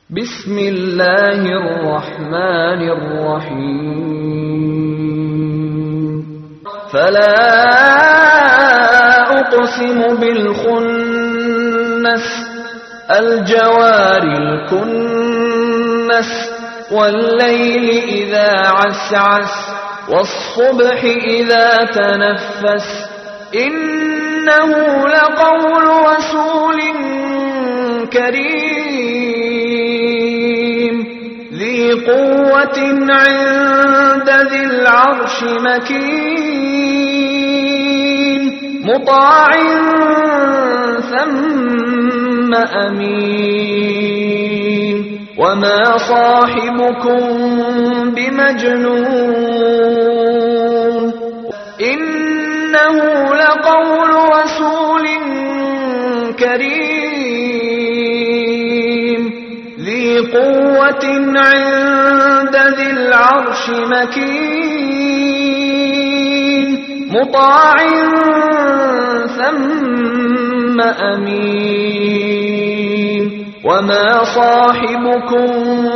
بسم الله الرحمن الرحيم فلا أقسم بالخنس الجوار الكنس والليل إذا عسعس والصبح إذا تنفس إنه لقول رسول كريم ذي قوة عند ذي العرش مكين مطاع ثم أمين وما صاحبكم بمجنون إنه لقول رسول كريم ذي قوة عند ذي العرش مكين مطاع ثم أمين وما صاحبكم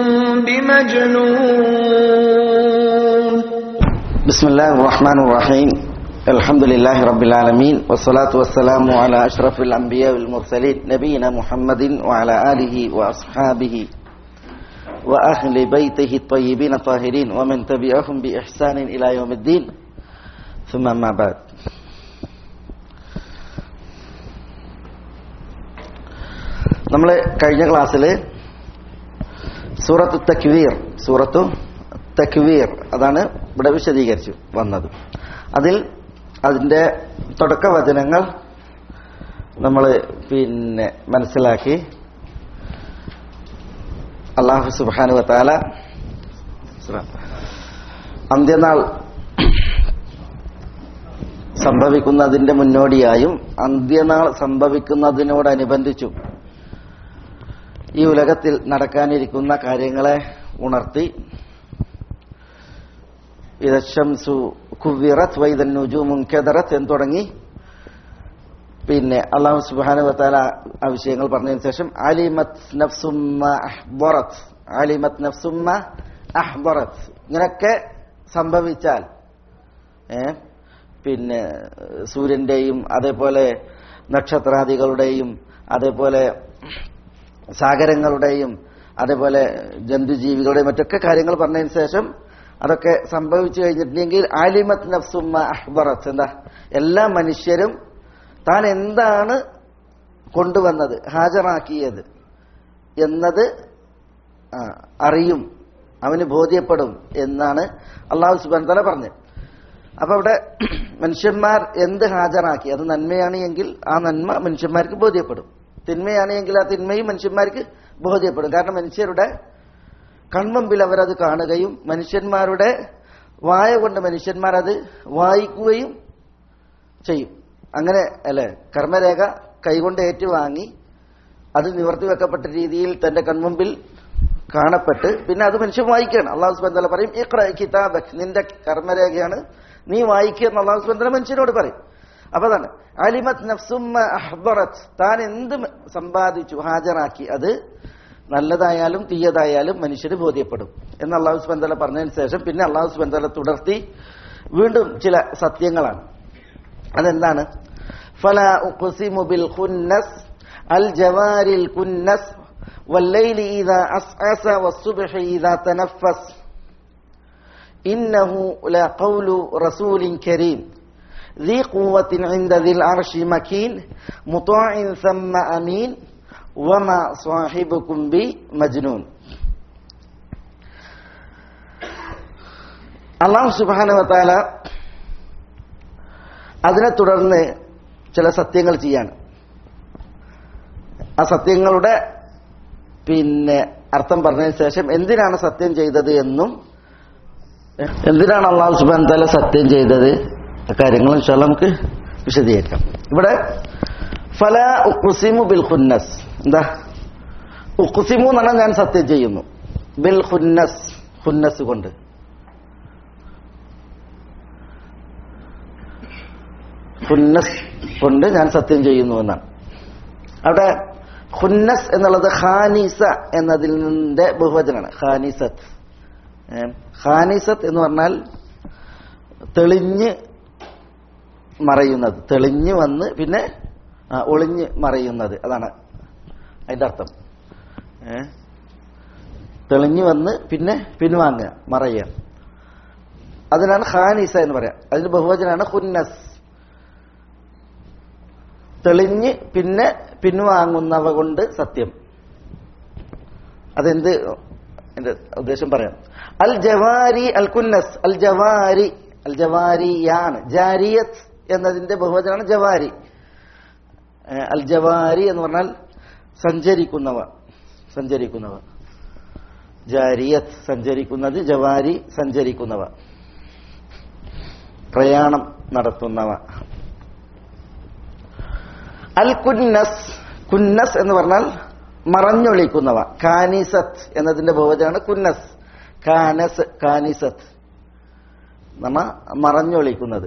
بمجنون بسم الله الرحمن الرحيم الحمد لله رب العالمين والصلاة والسلام على أشرف الأنبياء والمرسلين نبينا محمد وعلى آله وأصحابه وأهل بيته الطيبين الطاهرين ومن تبعهم بإحسان إلى يوم الدين ثم ما بعد നമ്മൾ കഴിഞ്ഞ ക്ലാസ്സിൽ സൂറത്ത് തക്വീർ സൂറത്തു തക്വീർ അതാണ് ഇവിടെ വിശദീകരിച്ചു വന്നത് അതിൽ അതിൻ്റെ തുടക്ക വചനങ്ങൾ നമ്മൾ പിന്നെ മനസ്സിലാക്കി അള്ളാഹു സുബാനു വത്താല അന്ത്യനാൾ സംഭവിക്കുന്നതിന്റെ മുന്നോടിയായും അന്ത്യനാൾ സംഭവിക്കുന്നതിനോടനുബന്ധിച്ചും ഈ ഉലകത്തിൽ നടക്കാനിരിക്കുന്ന കാര്യങ്ങളെ ഉണർത്തി ഇതശംസു കുവിറത്ത് വൈദൻ നുജൂമുൻ കെദറത്ത് എന്ന് തുടങ്ങി പിന്നെ അള്ളാഹു സുബാനു വത്താല ആ വിഷയങ്ങൾ പറഞ്ഞതിന് ശേഷം അലിമത് നഫ്സുമ്മ അഹ്ബറത്ത് അലിമത് നഫ്സുമ്മ അഹ്ബറത്ത് ഇങ്ങനൊക്കെ സംഭവിച്ചാൽ ഏ പിന്നെ സൂര്യന്റെയും അതേപോലെ നക്ഷത്രാദികളുടെയും അതേപോലെ സാഗരങ്ങളുടെയും അതേപോലെ ജന്തുജീവികളുടെയും മറ്റൊക്കെ കാര്യങ്ങൾ പറഞ്ഞതിന് ശേഷം അതൊക്കെ സംഭവിച്ചു കഴിഞ്ഞിട്ടുണ്ടെങ്കിൽ ആലിമത് നഫ്സുമ്മ അഹ്ബറത്ത് എന്താ എല്ലാ മനുഷ്യരും താൻ എന്താണ് കൊണ്ടുവന്നത് ഹാജരാക്കിയത് എന്നത് അറിയും അവന് ബോധ്യപ്പെടും എന്നാണ് അള്ളാഹു സുബാൻ തല പറഞ്ഞത് അപ്പൊ അവിടെ മനുഷ്യന്മാർ എന്ത് ഹാജരാക്കി അത് നന്മയാണ് എങ്കിൽ ആ നന്മ മനുഷ്യന്മാർക്ക് ബോധ്യപ്പെടും തിന്മയാണ് എങ്കിൽ ആ തിന്മയും മനുഷ്യന്മാർക്ക് ബോധ്യപ്പെടും കാരണം മനുഷ്യരുടെ കൺമുമ്പിൽ അവരത് കാണുകയും മനുഷ്യന്മാരുടെ വായ കൊണ്ട് മനുഷ്യന്മാർ അത് വായിക്കുകയും ചെയ്യും അങ്ങനെ അല്ലെ കർമ്മരേഖ കൈകൊണ്ട് ഏറ്റുവാങ്ങി അത് നിവർത്തി വെക്കപ്പെട്ട രീതിയിൽ തന്റെ കൺമുമ്പിൽ കാണപ്പെട്ട് പിന്നെ അത് മനുഷ്യൻ വായിക്കുകയാണ് അള്ളാഹു സുബന്ധല പറയും ഇക്ര കിതാബ് നിന്റെ കർമ്മരേഖയാണ് നീ വായിക്കുക എന്ന് അള്ളാഹു സുബന്ധല മനുഷ്യനോട് പറയും അപ്പൊ അതാണ് അലിമത് നഫ്സുമ്മ അഹ്ബറത്ത് താൻ എന്ത് സമ്പാദിച്ചു ഹാജരാക്കി അത് നല്ലതായാലും തീയതായാലും മനുഷ്യന് ബോധ്യപ്പെടും എന്ന് അള്ളാഹു സുബന്ധല പറഞ്ഞതിന് ശേഷം പിന്നെ അള്ളാഹു സുബന്ധല തുടർത്തി വീണ്ടും ചില സത്യങ്ങളാണ് അതെന്താണ് ഫല ഉഖ്സിമു ബിൽ ഖുന്നസ് അൽ ജവാരിൽ കുന്നസ് والليل إذا أسعس والصبح إذا تنفس إنه لقول رسول كريم ذي قوة عند ذي العرش مكين مطاع ثم أمين وما صاحبكم بمجنون അള്ളാഹു സുബാനുവത്താല അതിനെ തുടർന്ന് ചില സത്യങ്ങൾ ചെയ്യാണ് ആ സത്യങ്ങളുടെ പിന്നെ അർത്ഥം പറഞ്ഞതിന് ശേഷം എന്തിനാണ് സത്യം ചെയ്തത് എന്നും എന്തിനാണ് അള്ളാഹു സുബാൻ തല സത്യം ചെയ്തത് കാര്യങ്ങൾ നമുക്ക് വിശദീകരിക്കാം ഇവിടെ ഫല ഉഖ്സിമു ബിൽ ഖുന്നസ് എന്താ ഉഖ്സിമു എന്നാണ് ഞാൻ സത്യം ചെയ്യുന്നു ബിൽ ഖുന്നസ് ഖുന്നസ് കൊണ്ട് ഖുന്നസ് കൊണ്ട് ഞാൻ സത്യം ചെയ്യുന്നു എന്നാണ് അവിടെ ഖുന്നസ് എന്നുള്ളത് ഖാനിസ എന്നതിന്റെ ബഹുവചനാണ് ഖാനിസത്ത് ഏ, ഖാനിസത്ത് എന്ന് പറഞ്ഞാൽ തെളിഞ്ഞ് മറയുന്നത് തെളിഞ്ഞ് വന്ന് പിന്നെ ആ, ഒളിഞ്ഞ് മറയുന്നത് അതാണ് അതിന്റെ അർത്ഥം ഏ? തെളിഞ്ഞു വന്ന് പിന്നെ പിൻവാങ്ങുക മറയുക അതിനാണ് ഖാനിസ എന്ന് പറയാം അതിന്റെ ബഹുവചനാണ് ഖുന്നസ് തെളിഞ്ഞ് പിന്നെ പിൻവാങ്ങുന്നവ കൊണ്ട് സത്യം അതെന്ത് എന്റെ ഉദ്ദേശം പറയാം അൽ ജവാരി അൽ കുന്നസ് അൽ ജവാരി അൽ ജവാരിയാണ് ജാരിയത്ത് എന്നതിന്റെ ബഹുവചനാണ് ജവാരി ഏ, അൽ ജവാരി എന്ന് പറഞ്ഞാൽ സഞ്ചരിക്കുന്നവ സഞ്ചരിക്കുന്നവ ജാരിയത്ത് സഞ്ചരിക്കുന്നത് ജവാരി സഞ്ചരിക്കുന്നവ പ്രയാണം നടത്തുന്നവ അൽ കുന്നസ് കുന്നസ് എന്ന് പറഞ്ഞാൽ മറഞ്ഞൊളിക്കുന്നവ കാനിസത്ത് എന്നതിന്റെ ബഹുവചനാണ് കുന്നസ് കാനസ് കാനിസത്ത് നമ്മ മറഞ്ഞൊളിക്കുന്നത്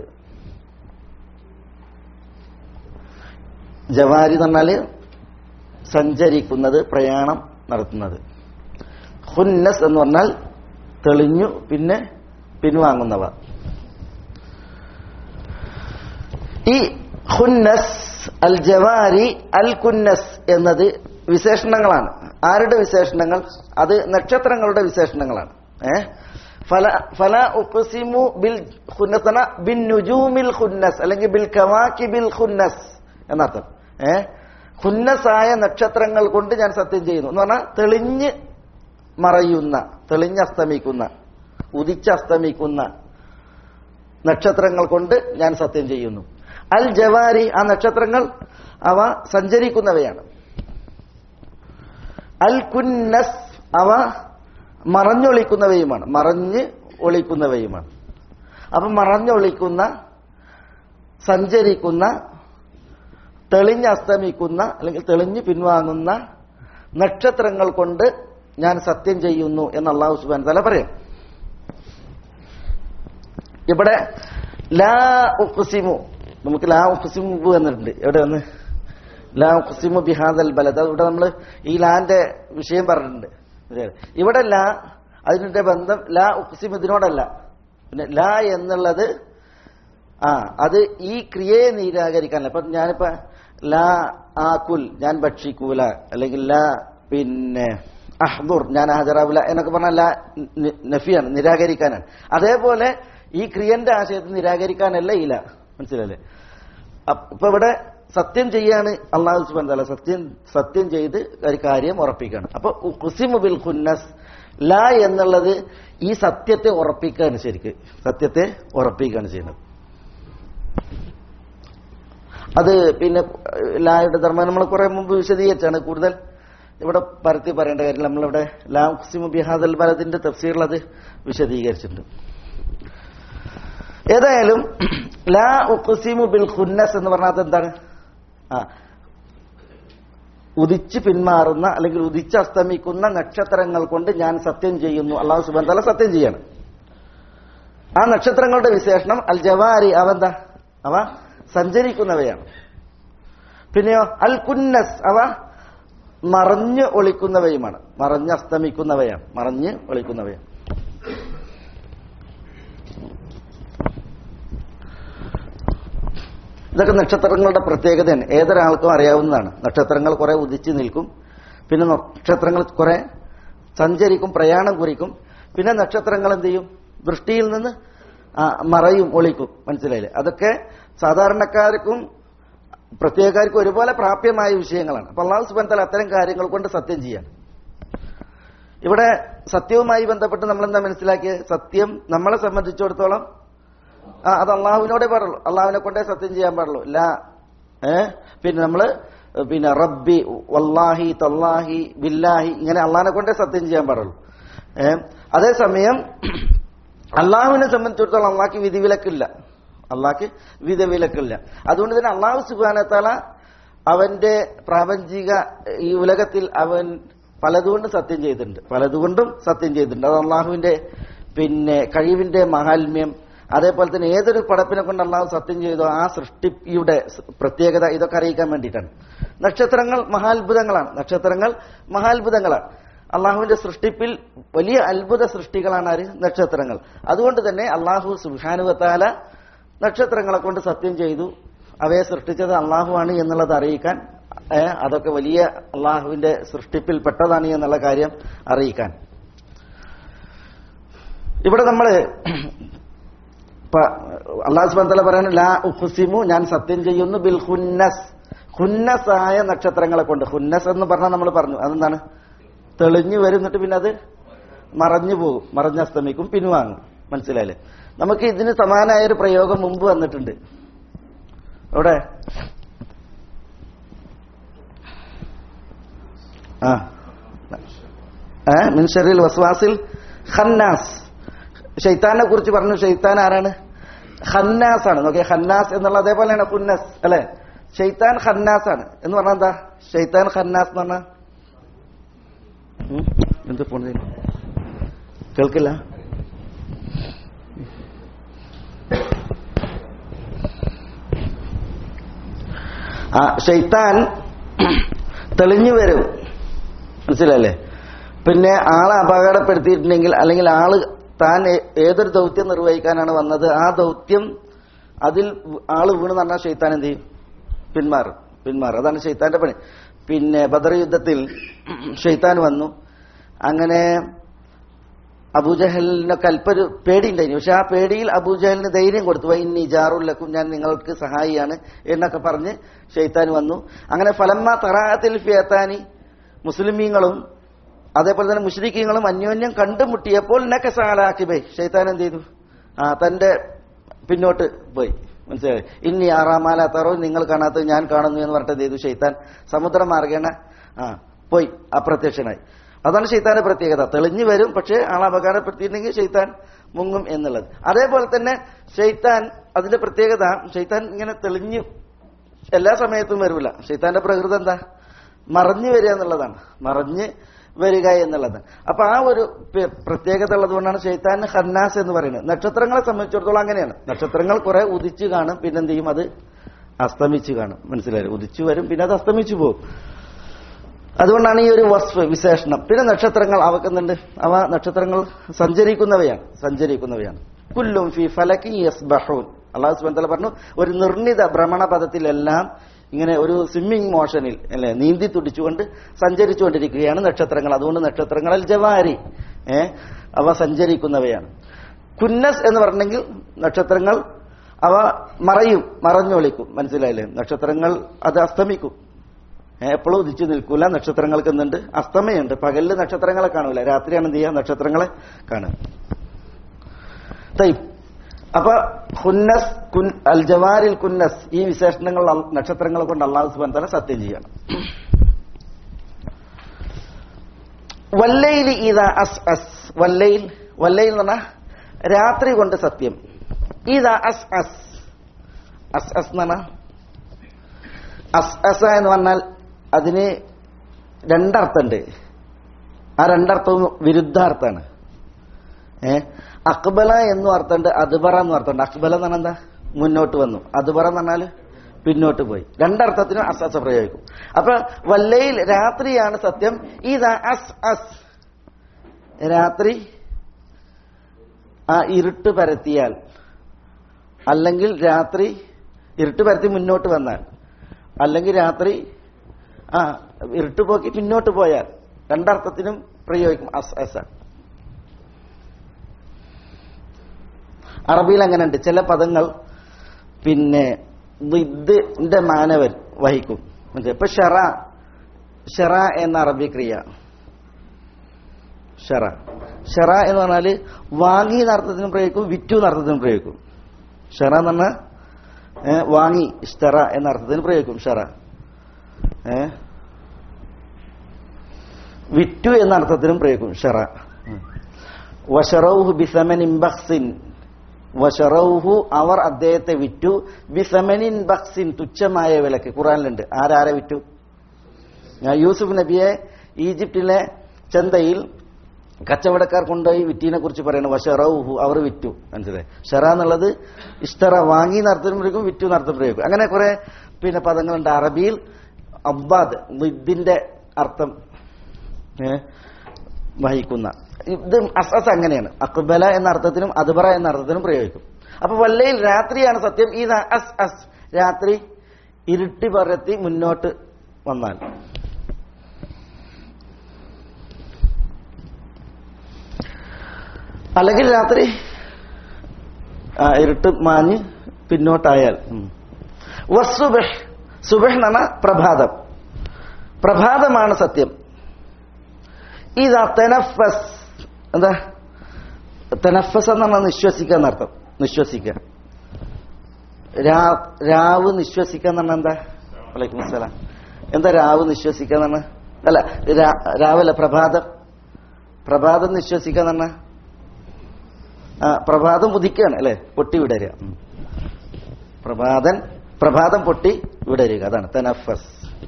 ജവാരി എന്ന് പറഞ്ഞാല് സഞ്ചരിക്കുന്നത് പ്രയാണം നടത്തുന്നത് ഹുന്നസ് എന്ന് പറഞ്ഞാൽ തെളിഞ്ഞു പിന്നെ പിൻവാങ്ങുന്നവ ഈ ഹുന്നസ് അൽ ജവാരി അൽ കുന്നസ് എന്നത് വിശേഷണങ്ങളാണ് ആരുടെ വിശേഷണങ്ങൾ അത് നക്ഷത്രങ്ങളുടെ വിശേഷണങ്ങളാണ് ഏ ഫല ഫല ഉഖ്സിമു ബിൽ ഖുന്നസന ബിൻ നുജൂമിൽ ഖുന്നസ് അല്ലെങ്കിൽ ബിൽ കവാക്കി ബിൽ ഖുന്നസ് എന്നർത്ഥം ഏ ഖുന്നസായ നക്ഷത്രങ്ങൾ കൊണ്ട് ഞാൻ സത്യം ചെയ്യുന്നു എന്ന് പറഞ്ഞാൽ തെളിഞ്ഞ് മറയുന്ന തെളിഞ്ഞസ്തമിക്കുന്ന ഉദിച്ചസ്തമിക്കുന്ന നക്ഷത്രങ്ങൾ കൊണ്ട് ഞാൻ സത്യം ചെയ്യുന്നു അൽ ജവാരി ആ നക്ഷത്രങ്ങൾ അവ സഞ്ചരിക്കുന്നവയാണ് അൽ കുന്നസ് അവ മറഞ്ഞൊളിക്കുന്നവയുമാണ് മറഞ്ഞ് ഒളിക്കുന്നവയുമാണ് അപ്പൊ മറഞ്ഞൊളിക്കുന്ന സഞ്ചരിക്കുന്ന തെളിഞ്ഞ് അസ്തമിക്കുന്ന അല്ലെങ്കിൽ തെളിഞ്ഞ് പിൻവാങ്ങുന്ന നക്ഷത്രങ്ങൾ കൊണ്ട് ഞാൻ സത്യം ചെയ്യുന്നു എന്ന് അള്ളാഹു സുബാൻ തല പറയാം ഇവിടെ ലാ ഉഖ്സിമു നമുക്ക് ലാ ഉഖ്സിമു എന്നിട്ടുണ്ട് എവിടെ വന്ന് ലാ ഉഖ്സിമു ബിഹാദൽ ബലദ് അത് ഇവിടെ നമ്മൾ ഈ ലാന്റെ വിഷയം പറഞ്ഞിട്ടുണ്ട് ഇതേ. ഇവിടെ ലാ അതിന്റെ ബന്ധം ലാ ഉഖ്സിമു ഇതിനോടല്ല പിന്നെ ലാ എന്നുള്ളത് ആ അത് ഈ ക്രിയയെ നിരാകരിക്കാനല്ല അപ്പൊ ഞാനിപ്പോ ലാ ആക്കുൽ ഞാൻ ഭക്ഷിക്കൂല അല്ലെങ്കിൽ ലാ പിന്നെ അഹ്ദുർ ഞാൻ ഹാജരാവില്ല എന്നൊക്കെ പറഞ്ഞാൽ ലാ നി- നഫിയാണ് നിരാകരിക്കാനാണ് അതേപോലെ ഈ ക്രിയന്റെ ആശയത്തെ നിരാകരിക്കാനല്ല ഈ ലാ മനസ്സിലല്ലേ അപ്പ- ഇപ്പൊ ഇവിടെ സത്യം ചെയ്യാണ് അള്ളാഹു സുബാൻ തല സത്യം സത്യം ചെയ്ത് ഒരു കാര്യം ഉറപ്പിക്കുകയാണ് അപ്പൊ ഖുസിമു ബിൽ ഖുന്നസ് ലാ എന്നുള്ളത് ഈ സത്യത്തെ ഉറപ്പിക്കുകയാണ് ശരിക്ക് സത്യത്തെ ഉറപ്പിക്കുകയാണ് ചെയ്യുന്നത് അത് പിന്നെ ലായുടെ ധർമ്മം നമ്മൾ കുറെ മുമ്പ് വിശദീകരിച്ചാണ് കൂടുതൽ ഇവിടെ പരത്തി പറയേണ്ട കാര്യം നമ്മളിവിടെ ലാ ഖുസിമു ബിഹാദൽ ബലത്തിന്റെ തഫ്സീറിൽ അത് വിശദീകരിച്ചിട്ടുണ്ട് ഏതായാലും ലാ ഉഖ്സിമു ബിൽ ഖുന്നസ് എന്ന് പറഞ്ഞാൽ എന്താണ് ആ ഉദിച്ച് പിന്മാറുന്ന അല്ലെങ്കിൽ ഉദിച്ച് അസ്തമിക്കുന്ന നക്ഷത്രങ്ങൾ കൊണ്ട് ഞാൻ സത്യം ചെയ്യുന്നു അള്ളാഹു സുബാൻ തല സത്യം ചെയ്യാണ് ആ നക്ഷത്രങ്ങളുടെ വിശേഷണം അൽ ജവാരി അവ എന്താ അവ സഞ്ചരിക്കുന്നവയാണ് പിന്നെയോ അൽ കുന്നസ് അവ മറഞ്ഞ് ഒളിക്കുന്നവയുമാണ് മറഞ്ഞ് അസ്തമിക്കുന്നവയാണ് മറഞ്ഞ് ഒളിക്കുന്നവയാണ് ഇതൊക്കെ നക്ഷത്രങ്ങളുടെ പ്രത്യേകതയാണ് ഏതൊരാൾക്കും അറിയാവുന്നതാണ് നക്ഷത്രങ്ങൾ കുറെ ഉദിച്ചു നിൽക്കും പിന്നെ നക്ഷത്രങ്ങൾ കുറെ സഞ്ചരിക്കും പ്രയാണം കുറിക്കും പിന്നെ നക്ഷത്രങ്ങൾ എന്ത് ചെയ്യും ദൃഷ്ടിയിൽ നിന്ന് ആ, മറയും ഒളിക്കും മനസ്സിലായില്ലേ അതൊക്കെ സാധാരണക്കാർക്കും പ്രത്യേകക്കാർക്കും ഒരുപോലെ പ്രാപ്യമായ വിഷയങ്ങളാണ് അപ്പൊ അള്ളാഹു സുബാൻ തല അത്തരം കാര്യങ്ങൾ കൊണ്ട് സത്യം ചെയ്യാൻ ഇവിടെ സത്യവുമായി ബന്ധപ്പെട്ട് നമ്മൾ എന്താ മനസ്സിലാക്കിയത് സത്യം നമ്മളെ സംബന്ധിച്ചിടത്തോളം ആ അത് അള്ളാഹുവിനോടേ പാടുള്ളൂ അള്ളാഹുവിനെ കൊണ്ടേ സത്യം ചെയ്യാൻ പാടുള്ളൂ ഇല്ല ഏ പിന്നെ നമ്മള് പിന്നെ റബ്ബി വല്ലാഹി തല്ലാഹി ബില്ലാഹി ഇങ്ങനെ അള്ളാഹിനെ കൊണ്ടേ സത്യം ചെയ്യാൻ പാടുള്ളൂ ഏ അതേസമയം അള്ളാഹുവിനെ സംബന്ധിച്ചിടത്തോളം അള്ളാഹ്ക്ക് വിധിവിലക്കില്ല അള്ളാഹ്ക്ക് വിധിവിലക്കില്ല അതുകൊണ്ട് തന്നെ അള്ളാഹു സുബാനത്താല അവന്റെ പ്രാപഞ്ചിക ഈ ഉലകത്തിൽ അവൻ പലതുകൊണ്ടും സത്യം ചെയ്തിട്ടുണ്ട് പലതുകൊണ്ടും സത്യം ചെയ്തിട്ടുണ്ട് അത് അള്ളാഹുവിന്റെ പിന്നെ കഴിവിന്റെ മഹാത്മ്യം അതേപോലെ തന്നെ ഏതൊരു പടപ്പിനെ കൊണ്ട് അള്ളാഹു സത്യം ചെയ്തോ ആ സൃഷ്ടിയുടെ പ്രത്യേകത ഇതൊക്കെ അറിയിക്കാൻ വേണ്ടിയിട്ടാണ് നക്ഷത്രങ്ങൾ മഹാത്ഭുതങ്ങളാണ് നക്ഷത്രങ്ങൾ മഹാത്ഭുതങ്ങളാണ് അള്ളാഹുവിന്റെ സൃഷ്ടിപ്പിൽ വലിയ അത്ഭുത സൃഷ്ടികളാണ് ആര് നക്ഷത്രങ്ങൾ അതുകൊണ്ട് തന്നെ അള്ളാഹു സുഹാനുവത്താല നക്ഷത്രങ്ങളെ കൊണ്ട് സത്യം ചെയ്തു അവയെ സൃഷ്ടിച്ചത് അള്ളാഹുവാണ് എന്നുള്ളത് അറിയിക്കാൻ ഏ, അതൊക്കെ വലിയ അള്ളാഹുവിന്റെ സൃഷ്ടിപ്പിൽ പെട്ടതാണ് എന്നുള്ള കാര്യം അറിയിക്കാൻ ഇവിടെ നമ്മള് അള്ളാഹു സുബാൻ പറയുന്നു ലാ ഉഖ്സിമു ഞാൻ സത്യം ചെയ്യുന്നു ബിൽ ഹുന്നസ് ഹുന്നസായ നക്ഷത്രങ്ങളെ കൊണ്ട് ഹുന്നസ് എന്ന് പറഞ്ഞാൽ നമ്മൾ പറഞ്ഞു അതെന്താണ് തെളിഞ്ഞു വരും എന്നിട്ട് പിന്നെ അത് മറഞ്ഞു പോകും മറഞ്ഞസ്തമിക്കും പിൻവാങ്ങും മനസ്സിലായില്ലേ നമുക്ക് ഇതിന് സമാനമായ ഒരു പ്രയോഗം മുമ്പ് വന്നിട്ടുണ്ട് എവിടെ ആ ഏ മിൻഷറിൽ വസ്വാസിൽ ഖന്നാസ് ഷെയ്ത്താനെ കുറിച്ച് പറഞ്ഞു ഷെയ്ത്താൻ ആരാണ് ഖന്നാസ് ആണ് നോക്കിയ ഖന്നാസ് എന്നുള്ള അതേപോലെയാണ് ഖുന്നസ് അല്ലെ ഷെയ്ത്താൻ ഖന്നാസ് ആണ് എന്ന് പറഞ്ഞാൽ എന്താ ഷെയ്ത്താൻ ഖന്നാസ് എന്ന് പറഞ്ഞാ ഉം? എന്ത് ഫോൺ ചെയ്യുന്നു കേൾക്കില്ല ആ ഷെയ്ത്താൻ തെളിഞ്ഞു വരും മനസ്സിലല്ലേ പിന്നെ ആളെ അപകടപ്പെടുത്തിയിട്ടുണ്ടെങ്കിൽ അല്ലെങ്കിൽ ആള് താൻ ഏ- ഏതൊരു ദൗത്യം നിർവഹിക്കാനാണ് വന്നത് ആ ദൗത്യം അതിൽ ആള് വീണ് പറഞ്ഞാൽ ഷെയ്ത്താൻ എന്ത് ചെയ്യും പിന്മാറും പിന്മാറും അതാണ് ഷെയ്ത്താന്റെ പണി പിന്നെ ബദർ യുദ്ധത്തിൽ ഷെയ്ത്താൻ വന്നു അങ്ങനെ അബൂജഹലിനൊക്കെ അല്പൊരു പേടിയുണ്ടായിരുന്നു പക്ഷെ ആ പേടിയിൽ അബൂജഹലിന് ധൈര്യം കൊടുത്തു വൈ നിജാറുല്ലക്കും ഞാൻ നിങ്ങൾക്ക് സഹായിയാണ് എന്നൊക്കെ പറഞ്ഞ് ഷെയ്ത്താൻ വന്നു അങ്ങനെ ഫലമ്മ തറാഹത്തിൽ ഫിയത്താനി മുസ്ലിമീങ്ങളും അതേപോലെ തന്നെ മുഷ്രിഖീങ്ങളും അന്യോന്യം കണ്ടുമുട്ടിയപ്പോൾ നക്കെ സാലാക്കിബേ ഷെയ്ത്താൻ എന്ത് ചെയ്തു ആ തന്റെ പിന്നോട്ട് പോയി മനസ്സിലായി ഇനി ആറാമാല തറോ നിങ്ങൾ കാണാത്തത് ഞാൻ കാണുന്നു എന്ന് പറഞ്ഞിട്ട് എന്ത് ചെയ്തു ഷെയ്ത്താൻ സമുദ്രമാർഗേണ ആ പോയി അപ്രത്യക്ഷനായി അതാണ് ഷെയ്ത്താന്റെ പ്രത്യേകത തെളിഞ്ഞു വരും പക്ഷേ ആളെ അപകടപ്പെടുത്തിയിട്ടുണ്ടെങ്കിൽ ഷെയ്ത്താൻ മുങ്ങും എന്നുള്ളത് അതേപോലെ തന്നെ ഷെയ്ത്താൻ അതിന്റെ പ്രത്യേകത ഷെയ്ത്താൻ ഇങ്ങനെ തെളിഞ്ഞു എല്ലാ സമയത്തും വരില്ല ഷെയ്ത്താന്റെ പ്രകൃതം എന്താ മറഞ്ഞു വരിക എന്നുള്ളതാണ് മറഞ്ഞ് വരിക എന്നുള്ളത് അപ്പൊ ആ ഒരു പെ- പ്രത്യേകത ഉള്ളതുകൊണ്ടാണ് ഷെയ്ത്താൻ ഹന്നാസ് എന്ന് പറയുന്നത് നക്ഷത്രങ്ങളെ സംബന്ധിച്ചിടത്തോളം അങ്ങനെയാണ് നക്ഷത്രങ്ങൾ കുറെ ഉദിച്ചു കാണും പിന്നെ എന്ത് ചെയ്യും അത് അസ്തമിച്ചു കാണും മനസ്സിലായി ഉദിച്ചു വരും പിന്നെ അത് അസ്തമിച്ചു പോകും അതുകൊണ്ടാണ് ഈ ഒരു വസ്ഫ് വിശേഷണം പിന്നെ നക്ഷത്രങ്ങൾ അവക്കുന്നുണ്ട് അവ നക്ഷത്രങ്ങൾ സഞ്ചരിക്കുന്നവയാണ് സഞ്ചരിക്കുന്നവയാണ് കുല്ലും ഫി ഫലക്കി യസ്ബഹൂൻ അള്ളാഹു സുബ്ഹാനഹു വതആല പറഞ്ഞു ഒരു നിർണിത ഭ്രമണപഥത്തിലെല്ലാം ഇങ്ങനെ ഒരു സ്വിമ്മിംഗ് മോഷനിൽ അല്ലെ നീന്തി തുടിച്ചുകൊണ്ട് സഞ്ചരിച്ചുകൊണ്ടിരിക്കുകയാണ് നക്ഷത്രങ്ങൾ അതുകൊണ്ട് നക്ഷത്രങ്ങളിൽ ജവാരി ഏ അവ സഞ്ചരിക്കുന്നവയാണ് കുന്നസ് എന്ന് പറഞ്ഞെങ്കിൽ നക്ഷത്രങ്ങൾ അവ മറയും മറഞ്ഞൊളിക്കും മനസ്സിലായില്ലേ നക്ഷത്രങ്ങൾ അത് അസ്തമിക്കും എപ്പോഴും ഉദിച്ചു നിൽക്കൂല നക്ഷത്രങ്ങൾക്ക് എന്തുണ്ട് അസ്തമയുണ്ട് പകലില് നക്ഷത്രങ്ങളെ കാണൂല രാത്രിയാണ് എന്ത് ചെയ്യുക നക്ഷത്രങ്ങളെ കാണുക തൈ അപ്പൊ ഹുന്നസ് കുൻ അൽ ജവാരിൽ കുന്നസ് ഈ വിശേഷണങ്ങൾ അൽ- നക്ഷത്രങ്ങളെ കൊണ്ട് അള്ളാഹു സുബാൻ തല സത്യം ചെയ്യണം വല്ലയിൽ ഇതാ അസ് അസ് വല്ലയിൽ വല്ലയിൽ എന്ന് പറഞ്ഞാൽ രാത്രി കൊണ്ട് സത്യം ഇതാ അസ് അസ് അസ് അസ് എന്ന് പറഞ്ഞാൽ അസ് അസ എന്ന് പറഞ്ഞാൽ അതിന് രണ്ടർത്ഥമുണ്ട് ആ രണ്ടർത്ഥവും വിരുദ്ധാർത്ഥമാണ് ഏ അക്ബല എന്നും അർത്ഥമുണ്ട് അദ്ബറ എന്നും അർത്ഥമുണ്ട് അക്ബല എന്ന് പറഞ്ഞാൽ എന്താ മുന്നോട്ട് വന്നു അദ്ബറ എന്ന് പറഞ്ഞാൽ പിന്നോട്ട് പോയി രണ്ടർത്ഥത്തിനും അസ് അസ പ്രയോഗിക്കും അപ്പൊ വല്ലയിൽ രാത്രിയാണ് സത്യം ഇതാ അസ് അസ് രാത്രി ആ ഇരുട്ട് പരത്തിയാൽ അല്ലെങ്കിൽ രാത്രി ഇരുട്ട് പരത്തി മുന്നോട്ട് വന്നാൽ അല്ലെങ്കിൽ രാത്രി ആ ഇരുട്ട് പോക്കി പിന്നോട്ട് പോയാൽ രണ്ടർത്ഥത്തിനും പ്രയോഗിക്കും അസ് അസ അറബിയിൽ അങ്ങനെ ഉണ്ട് ചില പദങ്ങൾ പിന്നെ ദിദ്ദിന്റെ മാനവൻ വഹിക്കും മനസ്സിലായോ? ഇപ്പൊ ഷറ ഷറ എന്ന അറബി ക്രിയ ഷറ ഷറ എന്ന് പറഞ്ഞാല് വാങ്ങി എന്ന അർത്ഥത്തിനും പ്രയോഗിക്കും വിറ്റു എന്ന അർത്ഥത്തിനും പ്രയോഗിക്കും ഷറ എന്ന് പറഞ്ഞാൽ ഏ, വാങ്ങി ഇഷ്ടറ എന്ന അർത്ഥത്തിന് പ്രയോഗിക്കും ഷറ ഏ വിറ്റു എന്ന അർത്ഥത്തിനും പ്രയോഗിക്കും ഷറ വഷറൌഹു ബിസമനിൻ ബഖ്സിൻ വഷറൌഹു അവർ അദ്ദേഹത്തെ വിറ്റു ബിസമനിൻ ബഖ്സിൻ തുച്ഛമായ വിലക്ക് ഖുറാനിലുണ്ട് ആരാരെ വിറ്റു ഞാൻ യൂസുഫ് നബിയെ ഈജിപ്തിലെ ചന്തയിൽ കച്ചവടക്കാർ കൊണ്ടുപോയി വിറ്റീനെ കുറിച്ച് പറയുന്നു വഷറൌഹു അവർ വിറ്റു മനസ്സിലായി ഷറ എന്നുള്ളത് ഇഷ്ടറ വാങ്ങി നടത്തുന്ന പ്രയോഗിക്കും വിറ്റു നടത്തുന്ന പ്രയോഗിക്കും അങ്ങനെ കുറെ പിന്നെ പദങ്ങളുണ്ട് അറബിയിൽ അബ്ബാദ് ലിദ്ദിന്റെ അർത്ഥം ഏ, വഹിക്കുന്ന ഇത് അസസ് അങ്ങനെയാണ് അക്ബല എന്ന അർത്ഥത്തിനും അദ്ബറ എന്ന അർത്ഥത്തിനും പ്രയോഗിക്കും അപ്പൊ വല്ലയിൽ രാത്രിയാണ് സത്യം ഈ ന- അസ് അസ് രാത്രി ഇരുട്ടി പരത്തി മുന്നോട്ട് വന്നാൽ അല്ലെങ്കിൽ രാത്രി ആ, ഇരുട്ട് മാഞ്ഞ് പിന്നോട്ടായാൽ ഉം. വസ്സുബഹ് സുബഹ് എന്ന് പറഞ്ഞാൽ പ്രഭാതം പ്രഭാതമാണ് സത്യം ഇതാ തെനഫസ് എന്താ തെനഫസ് എന്ന് പറഞ്ഞാൽ നിശ്വസിക്കുക എന്നർത്ഥം നിശ്വസിക്കുക രാ- രാവ് നിശ്വസിക്കുക എന്ന് പറഞ്ഞാൽ എന്താ വലൈക്കും അസ്സലാം എന്താ രാവ് നിശ്വസിക്കുക എന്ന് പറഞ്ഞാൽ അല്ല രാ- രാവല്ല പ്രഭാതം പ്രഭാതം നിശ്വസിക്കുക എന്ന് പറഞ്ഞാൽ ആ, പ്രഭാതം ഉദിക്കുകയാണ് അല്ലെ പൊട്ടി വിടരുക ഉം. പ്രഭാതൻ പ്രഭാതം പൊട്ടി വിടരുക അതാണ് തെനഫസ്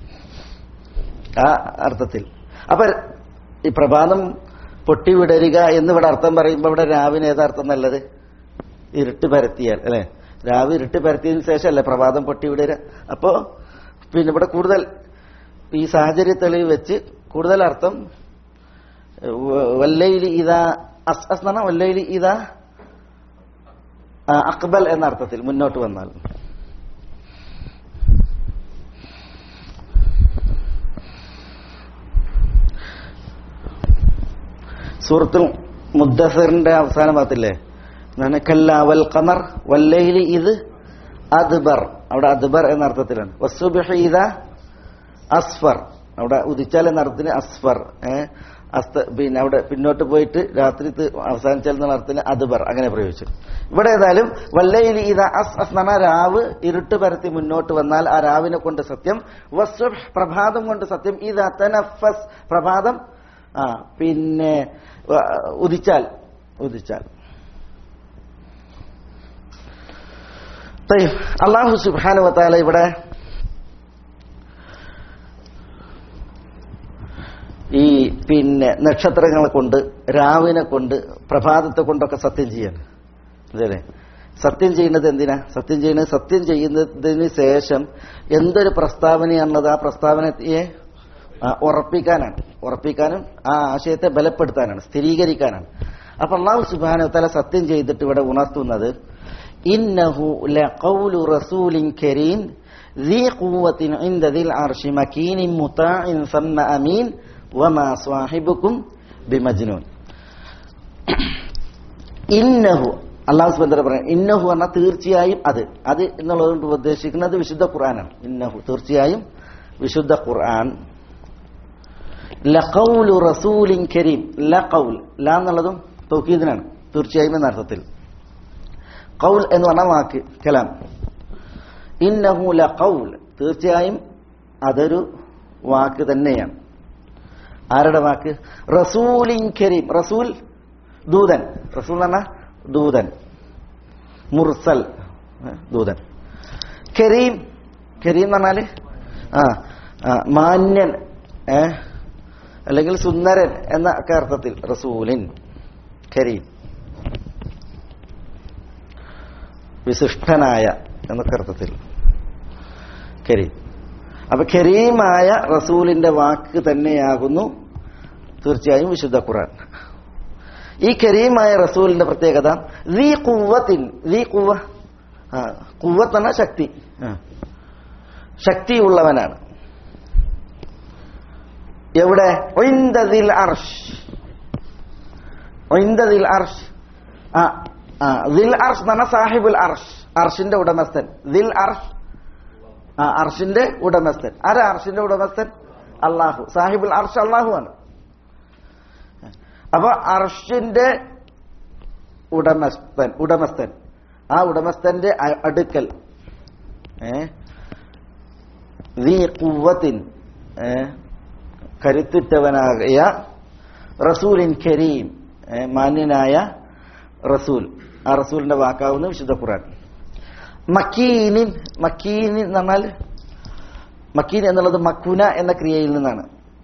ആ അർത്ഥത്തിൽ അപ്പൊ ഈ പ്രഭാതം പൊട്ടി വിടരുക എന്ന് ഇവിടെ അർത്ഥം പറയുമ്പോൾ ഇവിടെ രാവിന് ഏതാ അർത്ഥം നല്ലത് ഇരുട്ട് പരത്തിയാൽ അല്ലെ രാവ് ഇരുട്ട് പരത്തിയതിനു ശേഷമല്ലേ പ്രഭാതം പൊട്ടി വിടരുക അപ്പോ പിന്നെ ഇവിടെ കൂടുതൽ ഈ സാഹചര്യ തെളിവ് വെച്ച് കൂടുതൽ അർത്ഥം വ- വല്ലയിലി ഇതാ അസ് അസ് എന്ന് പറഞ്ഞാൽ വല്ലയിലി ഇതാ ആ, അക്ബൽ എന്ന അർത്ഥത്തിൽ മുന്നോട്ട് വന്നാൽ സൂറത്തുൽ മുദ്ദസറിന്റെ അവസാന ഭാഗത്തില്ലേ എന്താണ് കല്ല വൽ ഖമർ വല്ലൈലി ഇത് അദ്ബർ അവിടെ അദ്ബർ എന്ന അർത്ഥത്തിലാണ് വസുബിഹി ഇദ അസ്ഫർ അവിടെ ഉദിച്ചാൽ എന്ന അർത്ഥത്തിന് അസ്ഫർ ഏഹ് അസ്ത പിന്നെ അവിടെ പിന്നോട്ട് പോയിട്ട് രാത്രി ത് അവസാനിച്ചാൽ എന്ന അർത്ഥത്തിന് അദ്ബർ അങ്ങനെ പ്രയോഗിച്ചു ഇവിടെ ഏതായാലും വല്ലയിലി ഇത അസ് അസ് എന്ന് പറഞ്ഞാൽ രാവ് ഇരുട്ട് പരത്തി മുന്നോട്ട് വന്നാൽ ആ രാവിനെ കൊണ്ട് സത്യം വസുബ് പ്രഭാതം കൊണ്ട് സത്യം ഇത തനഫസ് പ്രഭാതം ആ പിന്നെ വ- ഉദിച്ചാൽ ഉദിച്ചാൽ طيب. അള്ളാഹു സുബാനു വത്താല ഇവിടെ ഈ പിന്നെ നക്ഷത്രങ്ങളെ കൊണ്ട് രാവിനെ കൊണ്ട് പ്രഭാതത്തെ കൊണ്ടൊക്കെ സത്യം ചെയ്യാണ് അല്ലേ സത്യം ചെയ്യുന്നത് എന്തിനാ സത്യം ചെയ്യുന്നത് സത്യം ചെയ്യുന്നതിന് ശേഷം എന്തൊരു പ്രസ്താവനയാണുള്ളത് ആ പ്രസ്താവനയെ ആ, ഉറപ്പിക്കാനാണ് ഉറപ്പിക്കാനും ആ ആശയത്തെ ബലപ്പെടുത്താനാണ് സ്ഥിരീകരിക്കാനാണ് അപ്പൊ അള്ളാഹു സുബാന തല സത്യം ചെയ്തിട്ട് ഇവിടെ ഉണർത്തുന്നത് ഇന്നഹു ലഖൗലു റസൂലിൻ കരീം ذي قوة عند ذي العرش مكين مطاع ثم أمين وما صاحبكم بمجنون ഇന്നഹു അള്ളാഹു സുബന്ധ പറയാം ഇന്നഹു പറഞ്ഞാൽ തീർച്ചയായും അത് അത് എന്നുള്ളതുകൊണ്ട് ഉദ്ദേശിക്കുന്നത് വിശുദ്ധ ഖുർആനാണ് ഇന്നഹു തീർച്ചയായും വിശുദ്ധ ഖുർആൻ ലഖൗലു റസൂലിൻ കരീം ലഖൗൽ ല എന്നുള്ളതും തൗക്കീദിനാണ് തീർച്ചയായും എന്ന അർത്ഥത്തിൽ കൗൽ എന്ന് പറഞ്ഞ വാക്ക് കലാം ഇന്നഹു ലഖൗൽ തീർച്ചയായും അതൊരു വാക്ക് തന്നെയാണ് ആരുടെ വാക്ക് റസൂലിൻ കരീം റസൂൽ ദൂതൻ റസൂൽ എന്ന് പറഞ്ഞാൽ ദൂതൻ മുർസൽ ഏ, ദൂതൻ കരീം കരീം എന്ന് പറഞ്ഞാല് ആ ആ, മാന്യൻ ഏ അല്ലെങ്കിൽ സുന്ദരൻ എന്ന ഒക്കെ അർത്ഥത്തിൽ റസൂലിൻ കരീം വിശിഷ്ടനായ എന്നൊക്കെ അർത്ഥത്തിൽ കരീം അപ്പൊ കരീമായ റസൂലിന്റെ വാക്ക് തന്നെയാകുന്നു തീർച്ചയായും വിശുദ്ധ ഖുർആൻ ഈ കരീമായ റസൂലിന്റെ പ്രത്യേകത ദീ കുവ്വത്തിൻ ദീ കുവ്വ ആ കുവ്വത്ത് എന്ന ശക്തി ആ. ശക്തിയുള്ളവനാണ് എവിടെ ഒയിന്തതിൽ അർഷ് ഒയിന്തതിൽ അർഷ് ആ ആ ദിൽ അർഷ് എന്ന് പറഞ്ഞാൽ സാഹിബുൽ അർഷ് അർഷിന്റെ ഉടമസ്ഥൻ ദിൽ അർഷ് ആ അർഷിന്റെ ഉടമസ്ഥൻ ആരാ അർഷിന്റെ ഉടമസ്ഥൻ അള്ളാഹു സാഹിബുൽ അർഷ് അള്ളാഹു ആണ് അപ്പൊ അർഷിന്റെ ഉടമസ്ഥൻ ഉടമസ്ഥൻ ആ ഉടമസ്ഥന്റെ അ- അടുക്കൽ ഏ ദീ കുവ്വത്തിൻ ഏ കരുത്തുറ്റവനായ റസൂലിൻ കരീം ഏ, മാന്യനായ റസൂൽ ആ റസൂലിന്റെ വാക്കാവുന്ന വിശുദ്ധ ഖുർആൻ മക്കീനിൻ മക്കീനിൻ എന്ന് പറഞ്ഞാൽ മക്കീൻ എന്നുള്ളത് മക്കുന എന്ന ക്രിയയിൽ നിന്നാണ്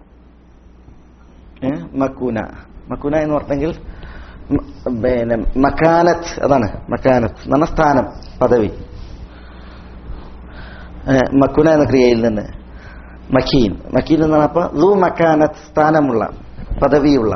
ഏ, മക്കൂന മക്കൂന എന്ന് പറഞ്ഞെങ്കിൽ മ- പിന്നെ മക്കാനത്ത് അതാണ് മക്കാനത്ത് എന്ന് പറഞ്ഞ സ്ഥാനം പദവി ഏ, മക്കുന എന്ന ക്രിയയിൽ നിന്ന് മക്കീൻ മക്കീൻ എന്ന് പറഞ്ഞപ്പോ ലൂ മക്കാനത്ത് സ്ഥാനമുള്ള പദവിയുള്ള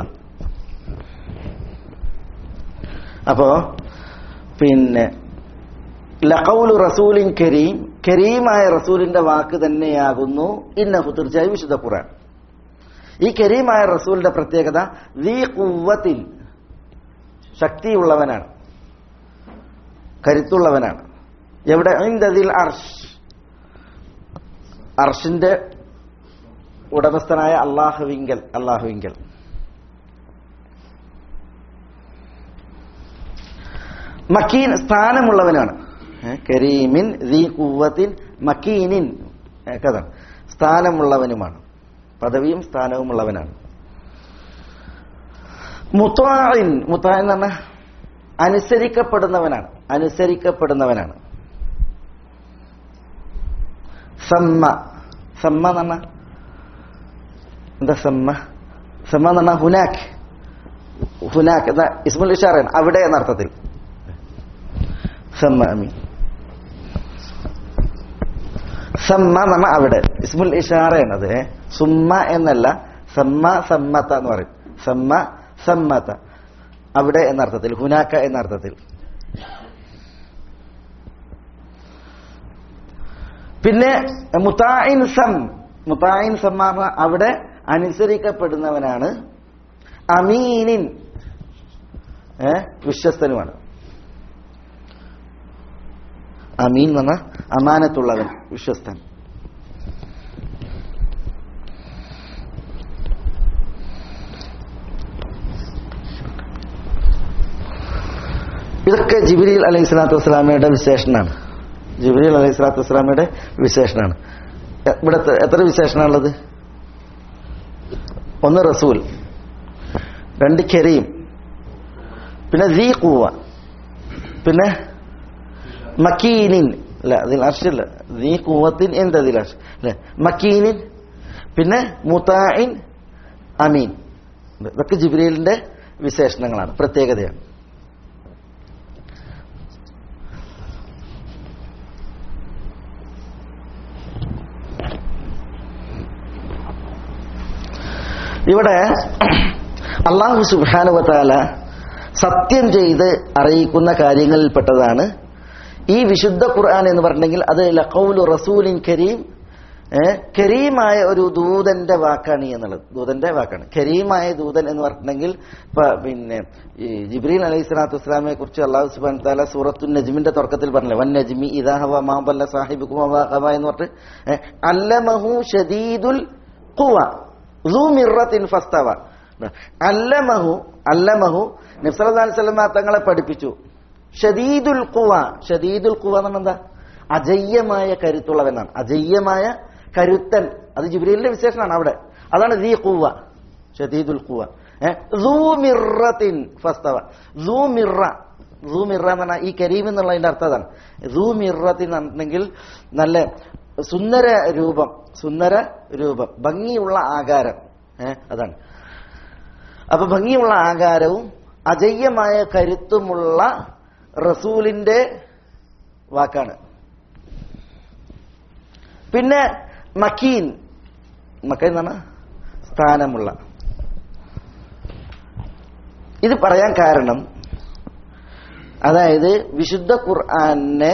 അപ്പോ പിന്നെ ലഖൗലു റസൂലിൻ കരീം കരീമായ റസൂലിന്റെ വാക്ക് തന്നെയാകുന്നു ഇന്നഹു തീർച്ചയായും വിശുദ്ധ ഖുർആൻ ഈ കരീമായ റസൂലിന്റെ പ്രത്യേകത ദീ കുവ്വത്തിൽ ശക്തിയുള്ളവനാണ് കരുത്തുള്ളവനാണ് എവിടെ ഇന്ദതിൽ അർഷ് അർഷിന്റെ ഉടമസ്ഥനായ അള്ളാഹുവിങ്കൽ അള്ളാഹുവിങ്കൽ മക്കീൻ സ്ഥാനമുള്ളവനാണ് ഏ, കരീമിൻ ദീ കുവ്വത്തിൻ മക്കീനിൻ ഏ, കഥ സ്ഥാനമുള്ളവനുമാണ് പദവിയും സ്ഥാനവും ഉള്ളവനാണ് മുത്താൻ മുത്താൻ എന്ന് പറഞ്ഞാൽ അനുസരിക്കപ്പെടുന്നവനാണ് അനുസരിക്കപ്പെടുന്നവനാണ് സമ്മ സമ്മ എന്ന് പറഞ്ഞാൽ എന്താ സമ്മ സമ്മ എന്ന് പറഞ്ഞാൽ ഹുനാക്ക് ഹുനാക്ക് എന്ന ഇസ്മുൽ ഇഷാറാണ് അവിടെ എന്ന അർത്ഥത്തിൽ സമ്മ അമീൻ സമ്മ എന്ന് പറഞ്ഞാൽ അവിടെ ഇസ്മുൽ ഇഷാറയാണ് അത് ഏ. സുമ്മ എന്നല്ല സമ്മ സമ്മത്ത എന്ന് പറയും സമ്മ സമ്മത്ത അവിടെ എന്ന അർത്ഥത്തിൽ ഹുനാക്ക എന്ന അർത്ഥത്തിൽ പിന്നെ മുത്തായിൻ സം മുത്തായിൻ സം എന്ന് പറഞ്ഞാൽ അവിടെ അനുസരിക്കപ്പെടുന്നവനാണ് അമീനിൻ ഏ വിശ്വസ്തനുമാണ് അമീൻ എന്ന് പറഞ്ഞാൽ അമാനത്തുള്ളവൻ വിശ്വസ്തൻ ഇതൊക്കെ ജിബിരിൽ അലൈഹി സ്വലാത്തു വസ്സലാമയുടെ വിശേഷണമാണ് ജിബിരിൽ അലൈഹി സ്വലാത്തു വസ്സലാമയുടെ വിശേഷണമാണ് എ- ഇവിടെ എത്ര- എത്ര വിശേഷണമുള്ളത് ഒന്ന് റസൂൽ രണ്ട് കരീം പിന്നെ ദീ കൂവ പിന്നെ മക്കീനിൻ അല്ല അതിൽ അർഷില്ല ദീ കൂവത്തിൻ എന്തതിൽ അർഷ് അല്ലെ മക്കീനിൻ പിന്നെ മുത്തായിൻ അമീൻ ഇതൊക്കെ ജിബ്രീലിന്റെ വിശേഷണങ്ങളാണ് പ്രത്യേകതയാണ് ഇവിടെ അള്ളാഹു സുബാനുവത്താല സത്യം ചെയ്ത് അറിയിക്കുന്ന കാര്യങ്ങളിൽപ്പെട്ടതാണ് ഈ വിശുദ്ധ ഖുർആൻ എന്ന് പറഞ്ഞെങ്കിൽ അത് ലഖൗലു റസൂലിൻ കരീം ഏ, കരീമായ ഒരു ദൂതന്റെ വാക്കാണ് ഈ എന്നുള്ളത് ദൂതന്റെ വാക്കാണ് കരീമായ ദൂതൻ എന്ന് പറഞ്ഞിട്ടുണ്ടെങ്കിൽ ഇപ്പൊ പിന്നെ ഈ ജിബ്രീൽ അലൈഹി സ്വലാത്തു വസ്സലാമിനെ കുറിച്ച് അള്ളാഹു സുബാൻ താല സൂറത്തു നജ്മിന്റെ തുടക്കത്തിൽ പറഞ്ഞില്ലേ വൻ നജ്മി ഇദാഹവ മാബല്ല സാഹിബ് എന്ന് പറഞ്ഞിട്ട് ഏ, അല്ലമഹു ഷദീദുൽ ഖുവ ذو مرة فاستوى അല്ലമഹു അല്ലമഹു നബ്സലി സ്വലമ തങ്ങളെ പഠിപ്പിച്ചു ഷദീദുൽ ഖുവ ഷദീദുൽ ഖുവ എന്ന് പറഞ്ഞാൽ എന്താ അജയ്യമായ കരുത്തുള്ളവനാണ് അജയ്യമായ കരുത്തൻ അത് ജിബ്രീലിന്റെ വിശേഷണമാണ് അവിടെ അതാണ് ദീ ഖുവ ഷദീദുൽ ഖുവ ഏ, ذو مرة فاستوى ذو مرة ذو മിറ എന്ന് പറഞ്ഞാൽ ഈ കരീം എന്നുള്ളതിന്റെ അർത്ഥം അതാണ് ذو മിറത്ത് എന്ന് പറഞ്ഞിട്ടുണ്ടെങ്കിൽ നല്ല സുന്ദര രൂപം സുന്ദര രൂപം ഭംഗിയുള്ള ആകാരം ഏ അതാണ് അപ്പൊ ഭംഗിയുള്ള ആകാരവും അജയ്യമായ കരുത്തുമുള്ള റസൂലിന്റെ വാക്കാണ് പിന്നെ മക്കീൻ മക്കീൻ എന്നാണ് സ്ഥാനമുള്ള ഇത് പറയാൻ കാരണം അതായത് വിശുദ്ധ ഖുർആനെ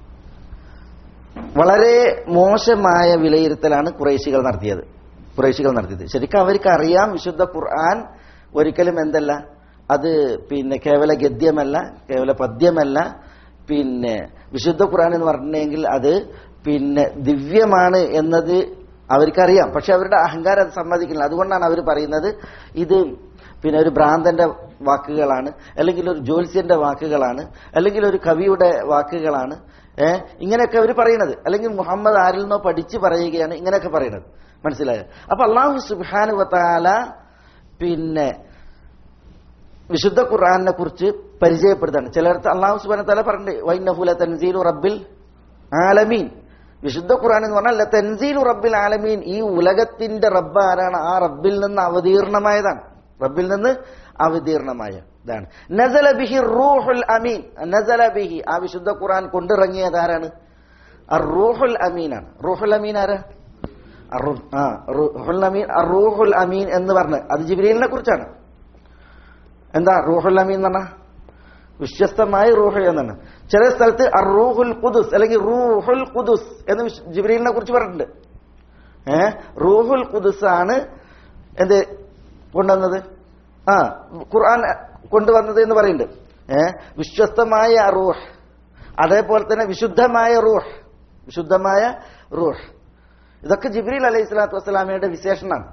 വളരെ മോശമായ വിലയിരുത്തലാണ് കുറേശികൾ നടത്തിയത് കുറേശികൾ നടത്തിയത് ശരിക്കും അവർക്ക് അറിയാം വിശുദ്ധ ഖുർആൻ ഒരിക്കലും എന്തല്ല അത് പിന്നെ കേവല ഗദ്യമല്ല കേവല പദ്യമല്ല പിന്നെ വിശുദ്ധ ഖുർആൻ എന്ന് പറഞ്ഞെങ്കിൽ അത് പിന്നെ ദിവ്യമാണ് എന്നത് അവർക്കറിയാം പക്ഷെ അവരുടെ അഹങ്കാരം അത് സമ്മതിക്കില്ല അതുകൊണ്ടാണ് അവർ പറയുന്നത് ഇത് പിന്നെ ഒരു ഭ്രാന്തന്റെ വാക്കുകളാണ് അല്ലെങ്കിൽ ഒരു ജ്യോത്സ്യന്റെ വാക്കുകളാണ് അല്ലെങ്കിൽ ഒരു കവിയുടെ വാക്കുകളാണ് ഏഹ് ഇങ്ങനെയൊക്കെ അവർ പറയുന്നത് അല്ലെങ്കിൽ മുഹമ്മദ് ആരിൽ നിന്നോ പഠിച്ച് പറയുകയാണ് ഇങ്ങനെയൊക്കെ പറയുന്നത് മനസ്സിലായോ അപ്പൊ അള്ളാഹു സുബാനുവത്താല പിന്നെ വിശുദ്ധ ഖുർആാനിനെ കുറിച്ച് പരിചയപ്പെടുത്താണ് ചിലർക്ക് അള്ളാഹു സുബാന തല പറഞ്ഞിട്ട് വൈനഫുല തൻസീലു റബ്ബിൽ ആലമീൻ വിശുദ്ധ ഖുർആൻ എന്ന് പറഞ്ഞാൽ "ല തൻസീലു റബ്ബിൽ ആലമീൻ ഈ ഉലകത്തിന്റെ റബ്ബ് ആരാണ് ആ റബ്ബിൽ നിന്ന് അവതീർണമായതാണ് റബ്ബിൽ നിന്ന് അവതീർണമായ ഇതാണ് നസല ബിഹി റൂഹുൽ അമീൻ നസല ബിഹി ആ വിശുദ്ധ ഖുർആൻ കൊണ്ടിറങ്ങിയത് ആരാണ് റൂഹുൽ അമീനാണ് റൂഹുൽ അമീൻ ആരാ അറു- ആ, റൂഹുൽ അമീൻ റൂഹുൽ അമീൻ എന്ന് പറഞ്ഞ് അത് ജിബ്രീലിനെ കുറിച്ചാണ് എന്താ റൂഹുൽ അമീൻ എന്ന് പറഞ്ഞാൽ വിശ്വസ്തമായ റൂഹ് എന്നാണ് ചില സ്ഥലത്ത് റൂഹുൽ ഖുദുസ് അല്ലെങ്കിൽ റൂഹുൽ ഖുദുസ് എന്ന് വിശ്- ജിബ്രീലിനെ കുറിച്ച് പറഞ്ഞിട്ടുണ്ട് ഏ റൂഹുൽ ഖുദുസ് ആണ് എന്ത് കൊണ്ടുവന്നത് ആ ഖുർആൻ കൊണ്ടുവന്നത് എന്ന് പറയുന്നുണ്ട് ഏ വിശ്വസ്തമായ റൂഹ് അതേപോലെ തന്നെ വിശുദ്ധമായ റൂഹ് വിശുദ്ധമായ റൂഹ് ഇതൊക്കെ ജിബ്രീൽ അലൈഹി സ്വലാത്തു വസ്സലാമയുടെ വിശേഷണമാണ്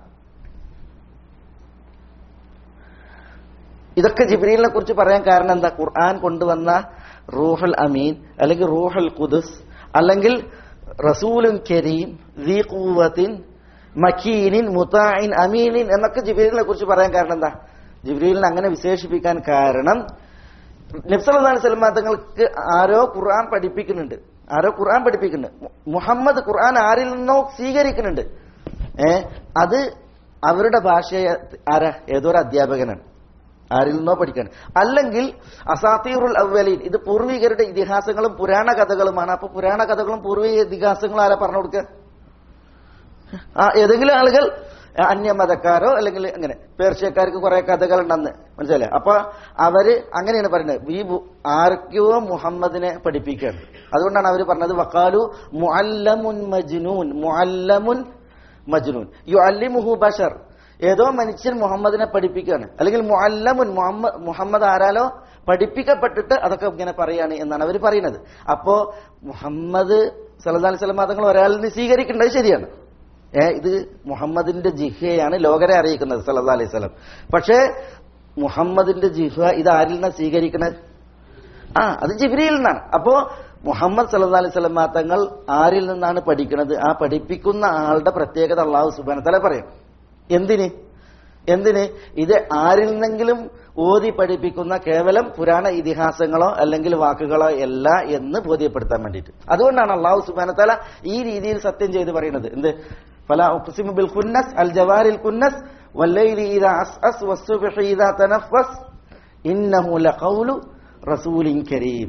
ഇതൊക്കെ ജിബ്രീലിനെ കുറിച്ച് പറയാൻ കാരണം എന്താ ഖുർആൻ കൊണ്ടുവന്ന റൂഹുൽ അമീൻ അല്ലെങ്കിൽ റൂഹുൽ ഖുദുസ് അല്ലെങ്കിൽ റസൂലുൻ കരീം ദീ ഖുവ്വത്തിൻ മക്കീനിൻ മുതായിൻ അമീനിൻ എന്നൊക്കെ ജിബ്രീലിനെ കുറിച്ച് പറയാൻ കാരണം എന്താ ജിബ്രീലിനെ അങ്ങനെ വിശേഷിപ്പിക്കാൻ കാരണം നബ്സല്ലാ സ്വലമാ തങ്ങൾക്ക് ആരോ ഖുർആൻ പഠിപ്പിക്കുന്നുണ്ട് ആരോ ഖുർആൻ പഠിപ്പിക്കുന്നുണ്ട് മു- മുഹമ്മദ് ഖുർആൻ ആരിൽ നിന്നോ സ്വീകരിക്കുന്നുണ്ട് ഏ അത് അവരുടെ ഭാഷയെ ആരാ ഏതോ ഒരു അധ്യാപകനാണ് ആരിൽ നിന്നോ പഠിക്കാൻ അല്ലെങ്കിൽ അസാത്തീറുൽ അവലീൻ ഇത് പൂർവികരുടെ ഇതിഹാസങ്ങളും പുരാണ കഥകളുമാണ് അപ്പൊ പുരാണ കഥകളും പൂർവിക ഇതിഹാസങ്ങളും ആരാ പറഞ്ഞു കൊടുക്കുക ആ ഏതെങ്കിലും ആളുകൾ അന്യമതക്കാരോ അല്ലെങ്കിൽ അങ്ങനെ പേർഷ്യക്കാർക്ക് കുറെ കഥകൾ ഉണ്ടെന്ന് മനസ്സിലായി അപ്പൊ അവര് അങ്ങനെയാണ് പറയുന്നത് ഈ ബു- ആരൊക്കെയോ മുഹമ്മദിനെ പഠിപ്പിക്കുകയാണ് അതുകൊണ്ടാണ് അവർ പറഞ്ഞത് വക്കാലു മുഅല്ലമുൻ മജ്നൂൻ മുഅല്ലമുൻ മജ്നൂൻ യു അല്ലിമുഹു ബഷർ ഏതോ മനുഷ്യൻ മുഹമ്മദിനെ പഠിപ്പിക്കുകയാണ് അല്ലെങ്കിൽ മുഅല്ലമുൻ മുഹമ്മദ് മുഹമ്മദ് ആരാലോ പഠിപ്പിക്കപ്പെട്ടിട്ട് അതൊക്കെ ഇങ്ങനെ പറയാണ് എന്നാണ് അവർ പറയുന്നത് അപ്പോ മുഹമ്മദ് സലഹ് അലൈഹി സ്വലം മതങ്ങൾ ഒരാളിൽ നിന്ന് സ്വീകരിക്കേണ്ടത് ശരിയാണ് ഏ ഇത് മുഹമ്മദിന്റെ ജിഹയാണ് ലോകരെ അറിയിക്കുന്നത് സല്ലല്ലാഹു അലൈഹി സ്വലം പക്ഷേ മുഹമ്മദിന്റെ ജിഹ ഇത് ആരിൽ നിന്നാണ് സ്വീകരിക്കുന്നത് ആ അത് ജിബ്രിയിൽ നിന്നാണ് അപ്പോ മുഹമ്മദ് സല്ലല്ലാഹു അലൈഹി സ്വലം തങ്ങൾ ആരിൽ നിന്നാണ് പഠിക്കുന്നത് ആ പഠിപ്പിക്കുന്ന ആളുടെ പ്രത്യേകത അള്ളാഹു സുബാന തല പറയും എന്തിന് എന്തിന് ഇത് ആരിൽ നിന്നെങ്കിലും ഓതി പഠിപ്പിക്കുന്ന കേവലം പുരാണ ഇതിഹാസങ്ങളോ അല്ലെങ്കിൽ വാക്കുകളോ അല്ല എന്ന് ബോധ്യപ്പെടുത്താൻ വേണ്ടിയിട്ട് അതുകൊണ്ടാണ് അള്ളാഹു സുബാന തല ഈ രീതിയിൽ സത്യം ചെയ്ത് പറയുന്നത് എന്ത് ഫല ഉഖ്സിമു ബിൽ ഖുന്നസ് അൽ ജവാരിൽ ഖുന്നസ് വല്ലൈലി ഇദാ അസ്അസ് വസ്സുബ്ഹി ഇദാ തനഫസ് ഇന്നഹു ലഖൗലു റസൂലിൻ കരീം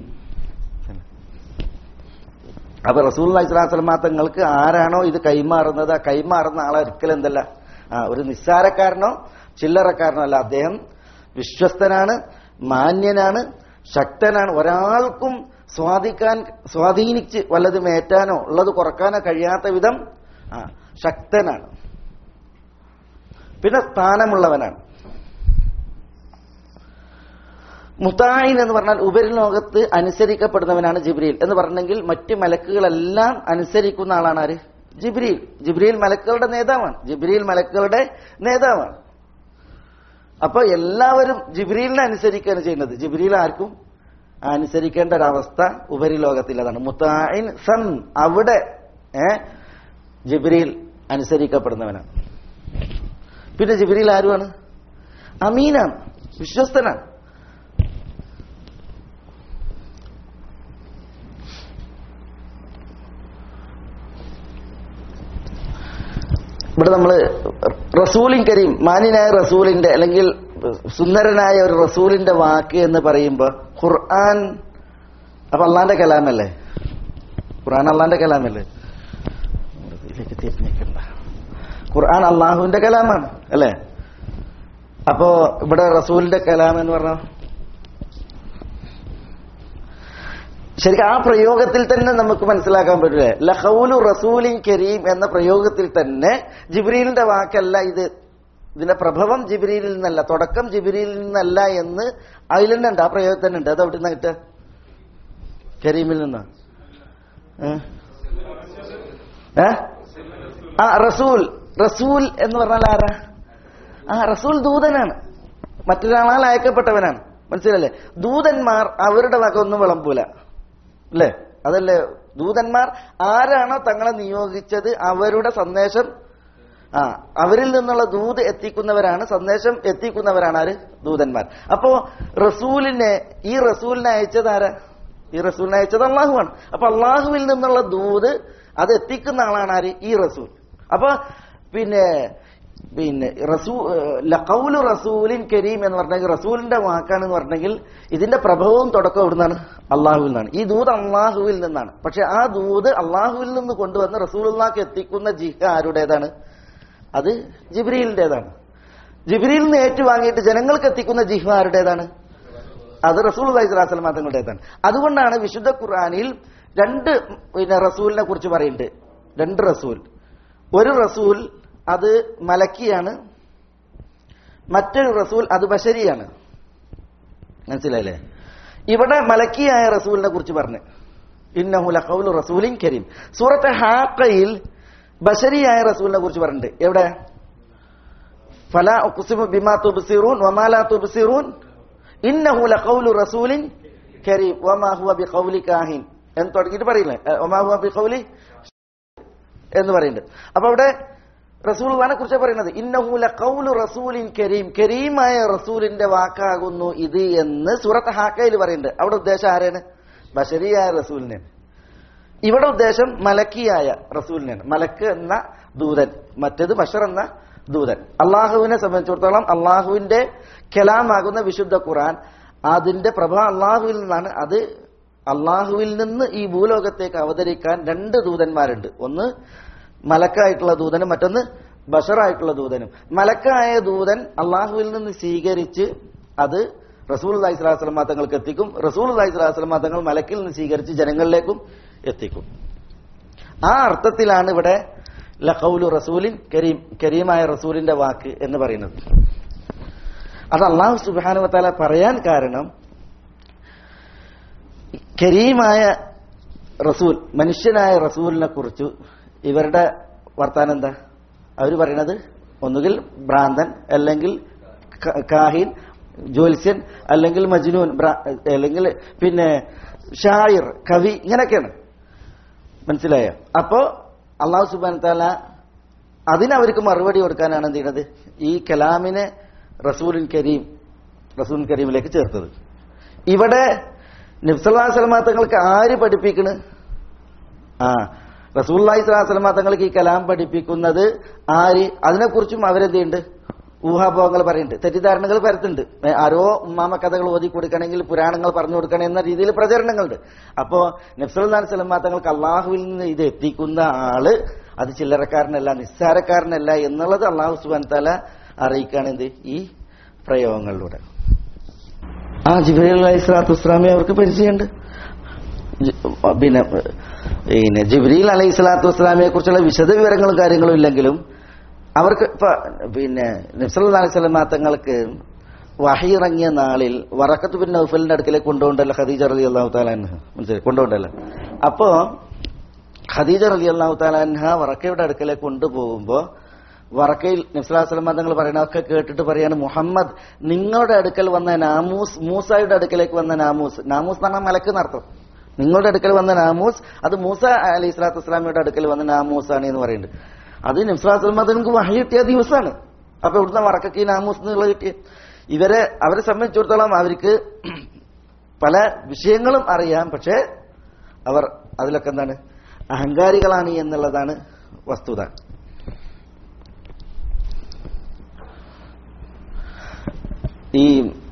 അപ്പൊ റസൂൽ അലൈഹിസ്ലാം തങ്ങൾക്ക് ആരാണോ ഇത് കൈമാറുന്നത് ആ കൈമാറുന്ന ആളെ ഒരിക്കലും എന്തല്ല ആ ഒരു നിസ്സാരക്കാരനോ ചില്ലറക്കാരനോ അല്ല അദ്ദേഹം വിശ്വസ്തനാണ് മാന്യനാണ് ശക്തനാണ് ഒരാൾക്കും സ്വാധിക്കാൻ സ്വാധീനിച്ച് വല്ലതും ഏറ്റാനോ ഉള്ളത് കുറക്കാനോ കഴിയാത്ത വിധം ആ ശക്തനാണ് പിന്നെ സ്ഥാനമുള്ളവനാണ് മുത്തായിൻ എന്ന് പറഞ്ഞാൽ ഉപരിലോകത്ത് അനുസരിക്കപ്പെടുന്നവനാണ് ജിബ്രീൽ എന്ന് പറഞ്ഞെങ്കിൽ മറ്റ് മലക്കുകളെല്ലാം അനുസരിക്കുന്ന ആളാണ് ആര് ജിബ്രീൽ ജിബ്രീൽ മലക്കുകളുടെ നേതാവാണ് ജിബ്രീൽ മലക്കുകളുടെ നേതാവാണ് അപ്പൊ എല്ലാവരും ജിബ്രീലിനെ അനുസരിക്കുകയാണ് ചെയ്യുന്നത് ജിബ്രീൽ ആർക്കും അനുസരിക്കേണ്ട ഒരവസ്ഥ ഉപരിലോകത്തില്ലതാണ് മുത്തായിൻ സം അവിടെ ഏ ജിബ്രീൽ അനുസരിക്കപ്പെടുന്നവനാണ് പിന്നെ ജിബ്രീൽ ആരുമാണ് അമീനാണ് വിശ്വസ്തനാണ് ഇവിടെ നമ്മള് റസൂലിൻ കരീം മാന്യനായ റസൂലിന്റെ അല്ലെങ്കിൽ സുന്ദരനായ ഒരു റസൂലിന്റെ വാക്ക് എന്ന് പറയുമ്പോ ഖുർആൻ അപ്പൊ അള്ളാന്റെ കലാമല്ലേ ഖുർആൻ അള്ളാന്റെ കലാമല്ലേ ഇതിലേക്ക് തിരിഞ്ഞേക്കണ്ട ഖുർആൻ അള്ളാഹുവിന്റെ കലാമാണ് അല്ലേ അപ്പോ ഇവിടെ റസൂലിന്റെ കലാം എന്ന് പറഞ്ഞ ശരിക്കും ആ പ്രയോഗത്തിൽ തന്നെ നമുക്ക് മനസ്സിലാക്കാൻ പറ്റില്ലേ ലഹൗലു റസൂലിൻ കരീം എന്ന പ്രയോഗത്തിൽ തന്നെ ജിബ്രീലിന്റെ വാക്കല്ല ഇത് ഇതിന്റെ പ്രഭവം ജിബ്രീലിൽ നിന്നല്ല തുടക്കം ജിബ്രീലിൽ നിന്നല്ല എന്ന് അതിൽ തന്നെ ഉണ്ട് ആ പ്രയോഗത്തിൽ തന്നെ ഉണ്ട് അത് എവിടെ നിന്ന് കിട്ടുക കരീമിൽ നിന്ന് ഏ ആ റസൂൽ റസൂൽ എന്ന് പറഞ്ഞാൽ ആരാ ആ റസൂൽ ദൂതനാണ് മറ്റൊരാളാൽ അയക്കപ്പെട്ടവനാണ് മനസ്സിലല്ലേ ദൂതന്മാർ അവരുടെ വക ഒന്നും വിളമ്പൂല അല്ലേ അതല്ലേ ദൂതന്മാർ ആരാണോ തങ്ങളെ നിയോഗിച്ചത് അവരുടെ സന്ദേശം ആ അവരിൽ നിന്നുള്ള ദൂത് എത്തിക്കുന്നവരാണ് സന്ദേശം എത്തിക്കുന്നവരാണ് ആര് ദൂതന്മാർ അപ്പോ റസൂലിനെ ഈ റസൂലിനെ അയച്ചത് ആരാ ഈ റസൂലിനെ അയച്ചത് അള്ളാഹുവാണ് അപ്പൊ അള്ളാഹുവിൽ നിന്നുള്ള ദൂത് അത് എത്തിക്കുന്ന ആളാണ് ആര് ഈ റസൂൽ അപ്പൊ പിന്നെ പിന്നെ റസൂ ലഖൗലു റസൂലിൻ കരീം എന്ന് പറഞ്ഞെങ്കിൽ റസൂലിന്റെ വാക്കാണെന്ന് പറഞ്ഞെങ്കിൽ ഇതിന്റെ പ്രഭവവും തുടക്കവും എവിടുന്നാണ് അള്ളാഹുവിൽ നിന്നാണ് ഈ ദൂത് അള്ളാഹുവിൽ നിന്നാണ് പക്ഷെ ആ ദൂത് അള്ളാഹുവിൽ നിന്ന് കൊണ്ടുവന്ന് റസൂലുള്ളാക്ക് എത്തിക്കുന്ന ജിഹ ആരുടേതാണ് അത് ജിബ്രീലിന്റേതാണ് ജിബ്രീൽ നിന്ന് ഏറ്റുവാങ്ങിയിട്ട് ജനങ്ങൾക്ക് എത്തിക്കുന്ന ജിഹ ആരുടേതാണ് അത് റസൂൽ അലൈഹിസ്ലാം തങ്ങളുടേതാണ് അതുകൊണ്ടാണ് വിശുദ്ധ ഖുർആനിൽ രണ്ട് പിന്നെ റസൂലിനെ കുറിച്ച് പറയുന്നുണ്ട് രണ്ട് റസൂൽ ഒരു റസൂൽ അത് മലക്കിയാണ് മറ്റൊരു റസൂൽ അത് ബഷരിയാണ് മനസ്സിലായില്ലേ ഇവിടെ മലക്കിയായ റസൂലിനെ കുറിച്ച് പറഞ്ഞു ഇന്നഹുല കൗലു റസൂലിൻ കരീം സൂറത്തെ ഹാക്കയിൽ ബഷരിയായ റസൂലിനെ കുറിച്ച് പറഞ്ഞിട്ടുണ്ട് എവിടെ ഫല ഉഖ്സിമു ബിമാ തുബ്സിറൂൻ വമാ ലാ തുബ്സിറൂൻ ഇന്നഹു ലഖൗലു റസൂലിൻ കരീം വമാ ഹുവ ബിഖൗലി കാഹിൻ എന്ന് തുടങ്ങിയിട്ട് പറയില്ലേ ഏ, വമാ ഹുവ ബിഖൗലി എന്ന് പറയുന്നുണ്ട് അപ്പൊ അവിടെ റസൂൽവാനെ കുറിച്ച് പറയുന്നത് ഇന്നഹു ലഖൗലു റസൂലിൻ കരീം കരീമായ റസൂലിന്റെ വാക്കാകുന്നു ഇത് എന്ന് സൂറത്ത് ഹാക്കയിൽ പറയുന്നുണ്ട് അവിടെ ഉദ്ദേശം ആരാണ് ബഷരിയായ റസൂലിനെയാണ് ഇവിടെ ഉദ്ദേശം മലക്കിയായ റസൂലിനാണ് മലക്ക് എന്ന ദൂതൻ മറ്റേത് ബഷർ എന്ന ദൂതൻ അള്ളാഹുവിനെ സംബന്ധിച്ചിടത്തോളം അള്ളാഹുവിന്റെ കലാമാകുന്ന വിശുദ്ധ ഖുർആൻ അതിന്റെ പ്രഭ അള്ളാഹുവിൽ നിന്നാണ് അത് അള്ളാഹുവിൽ നിന്ന് ഈ ഭൂലോകത്തേക്ക് അവതരിക്കാൻ രണ്ട് ദൂതന്മാരുണ്ട് ഒന്ന് മലക്കായിട്ടുള്ള ദൂതനും മറ്റൊന്ന് ബഷറായിട്ടുള്ള ദൂതനും മലക്കായ ദൂതൻ അള്ളാഹുവിൽ നിന്ന് സ്വീകരിച്ച് അത് റസൂൽ അലൈഹി സ്വലാസ്ലം തങ്ങൾക്ക് എത്തിക്കും റസൂൽ അലൈഹി സ്വലാസ്ലം തങ്ങൾ മലക്കിൽ നിന്ന് സ്വീകരിച്ച് ജനങ്ങളിലേക്കും എത്തിക്കും ആ അർത്ഥത്തിലാണ് ഇവിടെ ലഖൗലു റസൂലിൻ കരീം കരീമായ റസൂലിന്റെ വാക്ക് എന്ന് പറയുന്നത് അത് അള്ളാഹു സുബാനുവത്താല പറയാൻ കാരണം കരീമായ റസൂൽ മനുഷ്യനായ റസൂലിനെ കുറിച്ച് ഇവരുടെ വർത്താനം എന്താ അവർ പറയണത് ഒന്നുകിൽ ഭ്രാന്തൻ അല്ലെങ്കിൽ ക- കാഹിൻ ജ്യോത്സ്യൻ അല്ലെങ്കിൽ മജ്നൂൻ ഭ്രാ- അല്ലെങ്കിൽ പിന്നെ ഷായിർ കവി ഇങ്ങനെയൊക്കെയാണ് മനസ്സിലായോ അപ്പോ അള്ളാഹു സുബാൻ താല അതിനവർക്ക് മറുപടി കൊടുക്കാനാണ് എന്ത് ചെയ്യുന്നത് ഈ കലാമിനെ റസൂലിൻ കരീം റസൂൽ കരീമിലേക്ക് ചേർത്തത് ഇവിടെ നബ്സല്ലാ സ്വലമാ തങ്ങൾക്ക് ആര് പഠിപ്പിക്കണ് ആ റസൂല്ലായി സ്വലാസ്ലമാ തങ്ങൾക്ക് ഈ കലാം പഠിപ്പിക്കുന്നത് ആര് അതിനെക്കുറിച്ചും അവരെന്ത് ചെയ്യുന്നുണ്ട് ഊഹാഭോഗങ്ങൾ പറയുന്നുണ്ട് തെറ്റിദ്ധാരണകൾ പരത്തുന്നുണ്ട് ഏ, ആരോ ഉമ്മാമ കഥകൾ ഓതി കൊടുക്കണമെങ്കിൽ പുരാണങ്ങൾ പറഞ്ഞു കൊടുക്കണം എന്ന രീതിയിൽ പ്രചരണങ്ങളുണ്ട് അപ്പോ നബ്സല്ലാൻ സ്വലമാ തങ്ങൾക്ക് അള്ളാഹുവിൽ നിന്ന് ഇത് എത്തിക്കുന്ന ആള് അത് ചില്ലറക്കാരനല്ല നിസ്സാരക്കാരനല്ല എന്നുള്ളത് അള്ളാഹു സുബാൻ തല അറിയിക്കുകയാണ് എന്ത് ഈ പ്രയോഗങ്ങളിലൂടെ ആ ജിബ്രീൽ അലൈഹി സ്വലാത്തു വസ്സലാമെ അവർക്ക് പരിചയമുണ്ട് ജി- പിന്നെ പിന്നെ ജിബ്രീൽ അലൈഹി സ്വലാത്തു വസ്സലാമിയെ കുറിച്ചുള്ള വിശദ വിവരങ്ങളും കാര്യങ്ങളും ഇല്ലെങ്കിലും അവർക്ക് ഇപ്പൊ പിന്നെ നബ്സല്ലാ അലൈഹി സ്വലം തങ്ങൾക്ക് വഹി ഇറങ്ങിയ നാളിൽ വറക്കത്ത് ബിൻ നൗഫലിന്റെ അടുക്കലേക്ക് കൊണ്ടുപോകണ്ടല്ലോ ഖദീജ റലി അള്ളാഹു താലാൻഹ മനസ്സിലായി കൊണ്ടുപോകണ്ടല്ലോ അപ്പോ ഖദീജ റലി അള്ളാഹു താലാൻഹ വറക്കയുടെ അടുക്കലേക്ക് കൊണ്ടുപോകുമ്പോ വറക്കയിൽ നബ്സലാസ്ലം തങ്ങൾ പറയണതൊക്കെ കേട്ടിട്ട് പറയാണ് മുഹമ്മദ് നിങ്ങളുടെ അടുക്കൽ വന്ന നാമൂസ് മൂസായുടെ അടുക്കലേക്ക് വന്ന നാമൂസ് നാമൂസ് എന്ന് പറഞ്ഞാൽ മലക്ക് നടത്തും നിങ്ങളുടെ അടുക്കൽ വന്ന നാമൂസ് അത് മൂസ അലൈഹി സ്വലാത്തു വസ്സലാമിയുടെ അടുക്കൽ വന്ന നാമൂസാണ് എന്ന് പറയുന്നുണ്ട് അത് നബ്സലാസ്ലം തങ്ങൾക്ക് വഹി കിട്ടിയ ദിവസമാണ് അപ്പൊ ഇവിടുന്ന് വറക്കക്ക് ഈ നാമൂസ് എന്നുള്ളത് കിട്ടിയ ഇവരെ അവരെ സംബന്ധിച്ചിടത്തോളം അവർക്ക് പല വിഷയങ്ങളും അറിയാം പക്ഷേ അവർ അതിലൊക്കെ എന്താണ് അഹങ്കാരികളാണ് എന്നുള്ളതാണ് വസ്തുത ഈ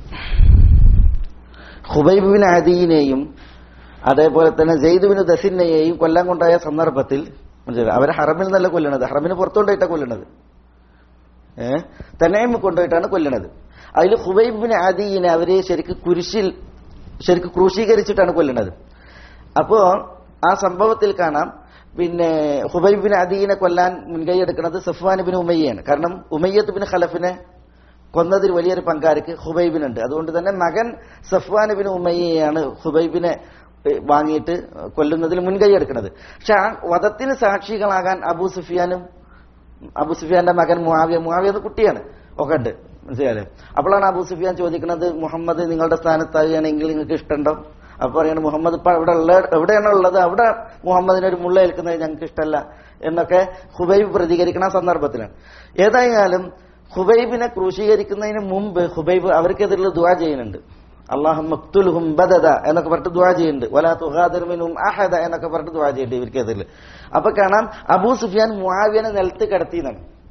ഹുബൈബിൻ അദീനെയും അതേപോലെ തന്നെ ജെയ്ദുബിന് ദസിനെയും കൊല്ലാൻ കൊണ്ടായ സന്ദർഭത്തിൽ മനസ്സിലായോ? അവരെ ഹറമിൽ നിന്നല്ല കൊല്ലണത് ഹറമിന് പുറത്തുകൊണ്ടായിട്ടാണ് കൊല്ലണത് ഏ തന്നെയും കൊണ്ടുപോയിട്ടാണ് കൊല്ലണത് അതിൽ ഹുബൈബിൻ അദീനെ അവരെ ശരിക്ക് കുരിശിൽ ശരിക്ക് ക്രൂശീകരിച്ചിട്ടാണ് കൊല്ലണത് അപ്പോ ആ സംഭവത്തിൽ കാണാം പിന്നെ ഹുബൈബിൻ അദീനെ കൊല്ലാൻ മുൻകൈ എടുക്കുന്നത് സഫ്വാൻ ബിൻ ഉമയ്യാണ് കാരണം ഉമയ്യത്ത് ബിൻ ഖലഫിനെ കൊന്നതിൽ വലിയൊരു പങ്കാർക്ക് ഹുബൈബിനുണ്ട് അതുകൊണ്ട് തന്നെ മകൻ സഫ്വാൻ ബിൻ ഉമയ്യയാണ് ഹുബൈബിനെ ഏ, വാങ്ങിയിട്ട് കൊല്ലുന്നതിൽ മുൻകൈ എടുക്കുന്നത് പക്ഷെ ആ വധത്തിന് സാക്ഷികളാകാൻ അബൂ സുഫിയാനും അബൂ സുഫിയാന്റെ മകൻ മുആവിയ മുആവിയ എന്ന കുട്ടിയാണ് ഒക്കെ ഉണ്ട് മനസ്സിലായോ അപ്പോഴാണ് അബൂ സുഫിയാൻ ചോദിക്കുന്നത് മുഹമ്മദ് നിങ്ങളുടെ സ്ഥാനത്താകുകയാണെങ്കിൽ നിങ്ങൾക്ക് ഇഷ്ടമുണ്ടോ അപ്പൊ പറയാണ് മുഹമ്മദ് ഇപ്പൊ ഇവിടെ ഉള്ള എവിടെയാണ് ഉള്ളത് അവിടെ മുഹമ്മദിന് ഒരു മുള്ള ഏൽക്കുന്നത് ഞങ്ങൾക്ക് ഇഷ്ടമല്ല എന്നൊക്കെ ഹുബൈബ് പ്രതികരിക്കുന്ന ആ സന്ദർഭത്തിലാണ് ഏതായാലും ഹുബൈബിനെ ക്രൂശീകരിക്കുന്നതിന് മുമ്പ് ഹുബൈബ് അവർക്കെതിരെ ദുവാ ചെയ്യുന്നുണ്ട് അള്ളാഹു മക്തുൽഹും ബദദ എന്നൊക്കെ പറഞ്ഞിട്ട് ദുവാ ചെയ്യുന്നുണ്ട് വലാ തുഹാദിർമിനും അഹദ എന്നൊക്കെ പറഞ്ഞിട്ട് ദുവാ ചെയ്യുന്നുണ്ട് ഇവർക്കെതിരിൽ അപ്പൊ കാണാം അബൂ സുഫിയാൻ മുആവിയനെ നിലത്ത് കിടത്തിയെന്നാണ്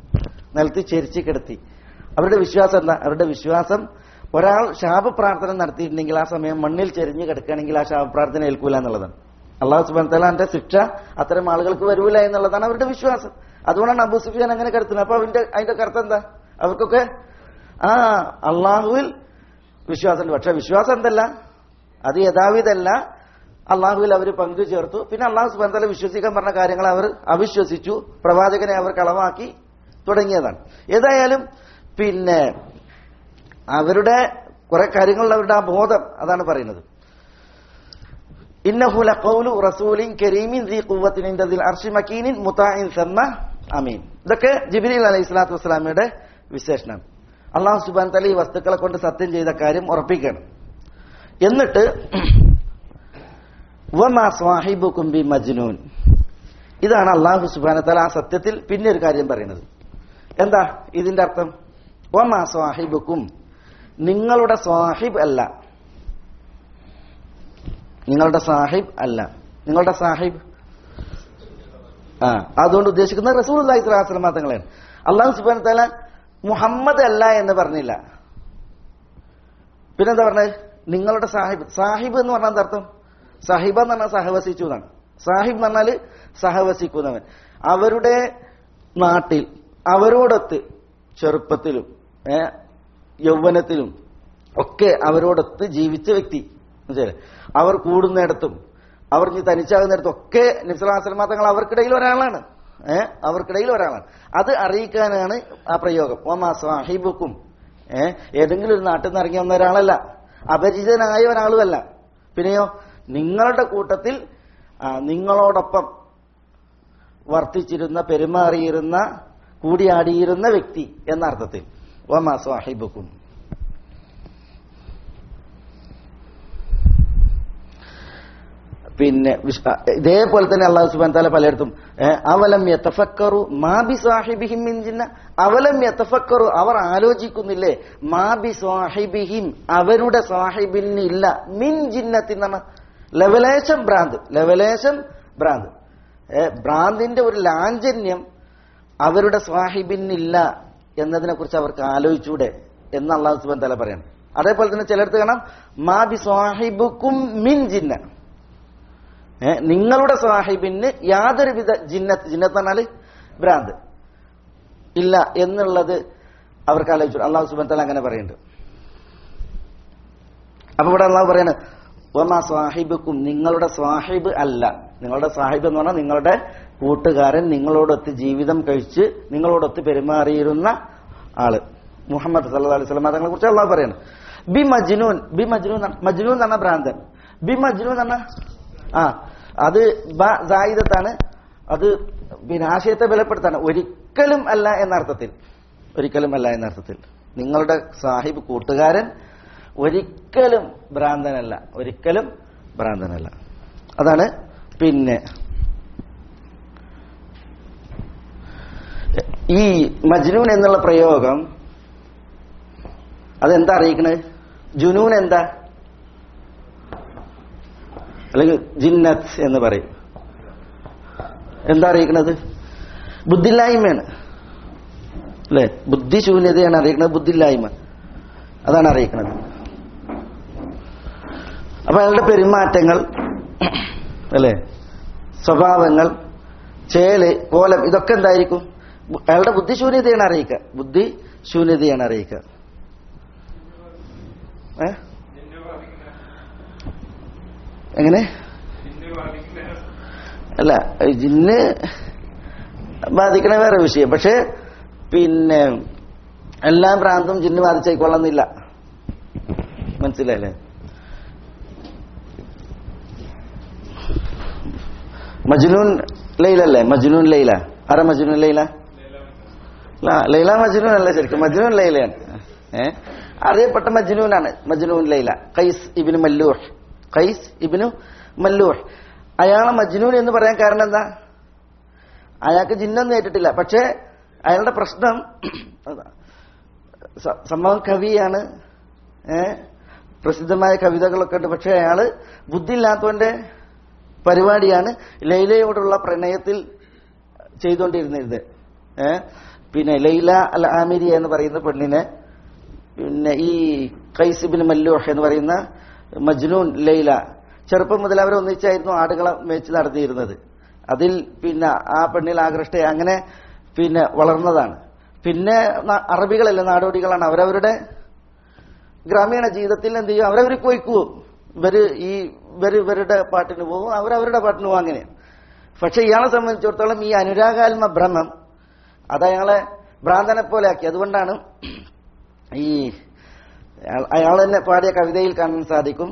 നിലത്ത് ചെരിച്ച് കിടത്തി അവരുടെ വിശ്വാസം എന്താ അവരുടെ വിശ്വാസം ഒരാൾ ശാപപ്രാർത്ഥന നടത്തിയിട്ടുണ്ടെങ്കിൽ ആ സമയം മണ്ണിൽ ചെരിഞ്ഞ് കിടക്കുകയാണെങ്കിൽ ആ ശാപപ്രാർത്ഥന ഏൽക്കൂല എന്നുള്ളതാണ് അള്ളാഹു സുബാൻ തലാന്റെ ശിക്ഷ അത്തരം ആളുകൾക്ക് വരൂല എന്നുള്ളതാണ് അവരുടെ വിശ്വാസം അതുകൊണ്ടാണ് അബു സുഫിയാൻ അങ്ങനെ കിടത്തുന്നത് അപ്പൊ അതിന്റെ അതിന്റെ കറുത്ത് എന്താ അവർക്കൊക്കെ ആ അള്ളാഹുവിൽ വിശ്വാസമുണ്ട് പക്ഷെ വിശ്വാസം എന്തല്ല അത് യഥാവിധല്ല അള്ളാഹുവിൽ അവർ പങ്കു ചേർത്തു പിന്നെ അള്ളാഹു സുബാൻ തല വിശ്വസിക്കാൻ പറഞ്ഞ കാര്യങ്ങൾ അവർ അവിശ്വസിച്ചു പ്രവാചകനെ അവർ കളവാക്കി തുടങ്ങിയതാണ് ഏതായാലും പിന്നെ അവരുടെ കുറെ കാര്യങ്ങളിൽ അവരുടെ ആ ബോധം അതാണ് പറയുന്നത് ഇന്നഹു ലഖൗലു റസൂലിൻ കരീമിൻ ദീ ഖുവ്വത്തിൻ ഇൻദ ദിൽ അർശി മക്കീനിൻ മുതാഇൻ സമ്മ അമീൻ ഇതൊക്കെ ജിബ്രീൽ അലൈഹി സ്വലാത്തു വസ്സലാമയുടെ വിശേഷണം അള്ളാഹു സുബാൻ തല ഈ വസ്തുക്കളെ കൊണ്ട് സത്യം ചെയ്ത കാര്യം ഉറപ്പിക്കണം എന്നിട്ട് വമാ സ്വാഹിബുക്കും ബി മജ്നൂൻ ഇതാണ് അള്ളാഹു സുബാന തല ആ സത്യത്തിൽ പിന്നെ ഒരു കാര്യം പറയുന്നത് എന്താ ഇതിന്റെ അർത്ഥം വമാ സ്വാഹിബുക്കും നിങ്ങളുടെ സ്വാഹിബ് അല്ല നിങ്ങളുടെ സാഹിബ് അല്ല നിങ്ങളുടെ സാഹിബ് ആ അതുകൊണ്ട് ഉദ്ദേശിക്കുന്നത് റസൂൽ അള്ളാഹി സ്വലാസ്ലം തങ്ങളെയാണ് അള്ളാഹു സുബാന തല മുഹമ്മദ് അല്ല എന്ന് പറഞ്ഞില്ല പിന്നെന്താ പറഞ്ഞത് നിങ്ങളുടെ സാഹിബ് സാഹിബ് എന്ന് പറഞ്ഞാൽ എന്താ അർത്ഥം സാഹിബ് എന്ന് പറഞ്ഞാൽ സഹവസിച്ചു എന്നാണ് സാഹിബ് എന്ന് പറഞ്ഞാൽ സഹവസിക്കുന്നവൻ അവരുടെ നാട്ടിൽ അവരോടൊത്ത് ചെറുപ്പത്തിലും ഏ, യൗവനത്തിലും ഒക്കെ അവരോടൊത്ത് ജീവിച്ച വ്യക്തി മനസ്സിലായില്ലേ? അവർ കൂടുന്നിടത്തും അവർ ഇനി തനിച്ചാകുന്നിടത്തും ഒക്കെ നിസ്ലാസ്ലമാ തങ്ങൾ അവർക്കിടയിൽ ഒരാളാണ് ഏഹ് അവർക്കിടയിൽ ഒരാളാണ് അത് അറിയിക്കാനാണ് ആ പ്രയോഗം ഒമാ സാഹിബുക്കും ഏഹ് ഏതെങ്കിലും ഒരു നാട്ടിൽ നിന്ന് ഇറങ്ങി വന്ന ഒരാളല്ല അപരിചിതനായ ഒരാളുമല്ല പിന്നെയോ നിങ്ങളുടെ കൂട്ടത്തിൽ ആ, നിങ്ങളോടൊപ്പം വർത്തിച്ചിരുന്ന പെരുമാറിയിരുന്ന കൂടിയാടിയിരുന്ന വ്യക്തി എന്ന അർത്ഥത്തിൽ ഒമാ സാഹിബുക്കും പിന്നെ വിശ്- ആ, ഇതേപോലെ തന്നെ അള്ളാഹു സുബാൻ താല പലയിടത്തും ഏ, അവലം യത്തഫക്കറു മാബി സാഹിബിഹിം മിൻ ജിന്ന അവലം യത്തഫക്കറു അവർ ആലോചിക്കുന്നില്ലേ മാബി സാഹിബിഹിം അവരുടെ സാഹിബിന് ഇല്ല മിൻ ജിന്നത്തി എന്നാണ് ലവലേശം ഭ്രാന്ത് ലവലേശം ഭ്രാന്ത് ഏ, ഭ്രാന്തിന്റെ ഒരു ലാഞ്ചന്യം അവരുടെ സ്വാഹിബിനില്ല എന്നതിനെ കുറിച്ച് അവർക്ക് ആലോചിച്ചൂടെ എന്ന് അള്ളാഹു സുബാൻ തല പറയണം അതേപോലെ തന്നെ ചിലടത്ത് കാണാം മാബി സ്വാഹിബുക്കും മിൻ ജിന്ന ഏ, നിങ്ങളുടെ സാഹിബിന് യാതൊരുവിധ ജിന്നത്ത് ജിന്നത്ത് പറഞ്ഞാല് ഭ്രാന്ത് ഇല്ല എന്നുള്ളത് അവർക്ക് ആലോചിച്ചു അള്ളാഹു സുബൻ തല അങ്ങനെ പറയുന്നുണ്ട് അപ്പൊ ഇവിടെ അള്ളാഹു പറയാണ് ഒമാ സ്വാഹിബുക്കും നിങ്ങളുടെ സ്വാഹിബ് അല്ല നിങ്ങളുടെ സാഹിബ് എന്ന് പറഞ്ഞാൽ നിങ്ങളുടെ കൂട്ടുകാരൻ നിങ്ങളോടൊത്ത് ജീവിതം കഴിച്ച് നിങ്ങളോടൊത്ത് പെരുമാറിയിരുന്ന ആള് മുഹമ്മദ് സല്ലാ അലൈഹി സ്വലം തങ്ങളെ കുറിച്ച് അള്ളാഹു പറയാണ് ബി മജ്നൂൻ ബി മജ്നൂൻ എന്ന് പറഞ്ഞ- മജ്നൂൻ എന്ന് പറഞ്ഞ ഭ്രാന്തൻ ബി മജ്നൂൻ എന്ന് പറഞ്ഞ ആ അത് ബ സായിദത്താണ് അത് പിന്നെ ആശയത്തെ ബലപ്പെടുത്താണ് ഒരിക്കലും അല്ല എന്ന അർത്ഥത്തിൽ ഒരിക്കലും അല്ല എന്ന അർത്ഥത്തിൽ നിങ്ങളുടെ സാഹിബ് കൂട്ടുകാരൻ ഒരിക്കലും ഭ്രാന്തനല്ല ഒരിക്കലും ഭ്രാന്തനല്ല അതാണ് പിന്നെ ഈ മജ്നൂൻ എന്നുള്ള പ്രയോഗം അതെന്താ അറിയിക്കണത് ജുനൂൻ എന്താ അല്ലെങ്കിൽ ജിന്നത്ത് എന്ന് പറയും എന്താ അറിയിക്കണത് ബുദ്ധില്ലായ്മയാണ് അല്ലെ ബുദ്ധിശൂന്യതയാണ് അറിയിക്കുന്നത് ബുദ്ധില്ലായ്മ അതാണ് അറിയിക്കുന്നത് അപ്പൊ അയാളുടെ പെരുമാറ്റങ്ങൾ അല്ലെ സ്വഭാവങ്ങൾ ചേല് കോലം ഇതൊക്കെ എന്തായിരിക്കും ബു- അയാളുടെ ബുദ്ധിശൂന്യതയാണ് അറിയിക്കുക ബുദ്ധിശൂന്യതയാണ് അറിയിക്കുക ഏ എങ്ങനെ അല്ല ഈ ജിന്ന് ബാധിക്കണ വേറെ വിഷയം പക്ഷെ പിന്നെ എല്ലാ ഭ്രാന്തും ജിന്ന് ബാധിച്ചേക്കൊള്ളുന്നില്ല മനസ്സിലായില്ലേ മജ്നൂൻ ലൈലല്ലേ മജ്നൂൻ ലൈല ആരാ മജ്നൂൻ ലൈല ല- ലൈല മജ്നൂൻ അല്ല ശരിക്കും മജ്നൂൻ ലൈലയാണ് ഏ അറിയപ്പെട്ട മജ്നൂനാണ് മജ്നൂൻ ലൈല ഖൈസ് ഇബിന് മല്ലൂഹ് ഖൈസ് ഇബിനു മല്ലൂഹ് അയാളെ മജ്നൂൻ എന്ന് പറയാൻ കാരണം എന്താ അയാൾക്ക് ജിന്നൊന്നും ഏറ്റിട്ടില്ല പക്ഷേ അയാളുടെ പ്രശ്നം അതാ. സ- സംഭവം കവിയാണ് ഏ പ്രസിദ്ധമായ കവിതകളൊക്കെ ഉണ്ട് പക്ഷെ അയാള് ബുദ്ധിയില്ലാത്തവന്റെ പരിപാടിയാണ് ലൈലയോടുള്ള പ്രണയത്തിൽ ചെയ്തുകൊണ്ടിരുന്നത് ഏ പിന്നെ ലൈല അൽ ആമിരി എന്ന് പറയുന്ന പെണ്ണിനെ പിന്നെ ഈ കൈസിബിൻ മല്ലൂഹ് എന്ന് പറയുന്ന മജ്നൂൻ ലൈല ചെറുപ്പം മുതൽ അവർ ഒന്നിച്ചായിരുന്നു ആടുകളെ മേച്ച് നടത്തിയിരുന്നത് അതിൽ പിന്നെ ആ പെണ്ണിൽ ആകൃഷ്ട അങ്ങനെ പിന്നെ വളർന്നതാണ് പിന്നെ ന- അറബികളല്ല നാടോടികളാണ് അവരവരുടെ ഗ്രാമീണ ജീവിതത്തിൽ എന്ത് ചെയ്യും അവരവർ കൊയ്ക്കുവോ ഇവര് ഈ ഇവര് ഇവരുടെ പാട്ടിന് പോകും അവരവരുടെ പാട്ടിന് പോകും അങ്ങനെ പക്ഷെ ഇയാളെ സംബന്ധിച്ചിടത്തോളം ഈ അനുരാഗാത്മ ഭ്രമം അത് അയാളെ ഭ്രാന്തനെ പോലെ ആക്കി അതുകൊണ്ടാണ് ഈ അയാൾ- അയാൾ തന്നെ പാടിയ കവിതയിൽ കാണാൻ സാധിക്കും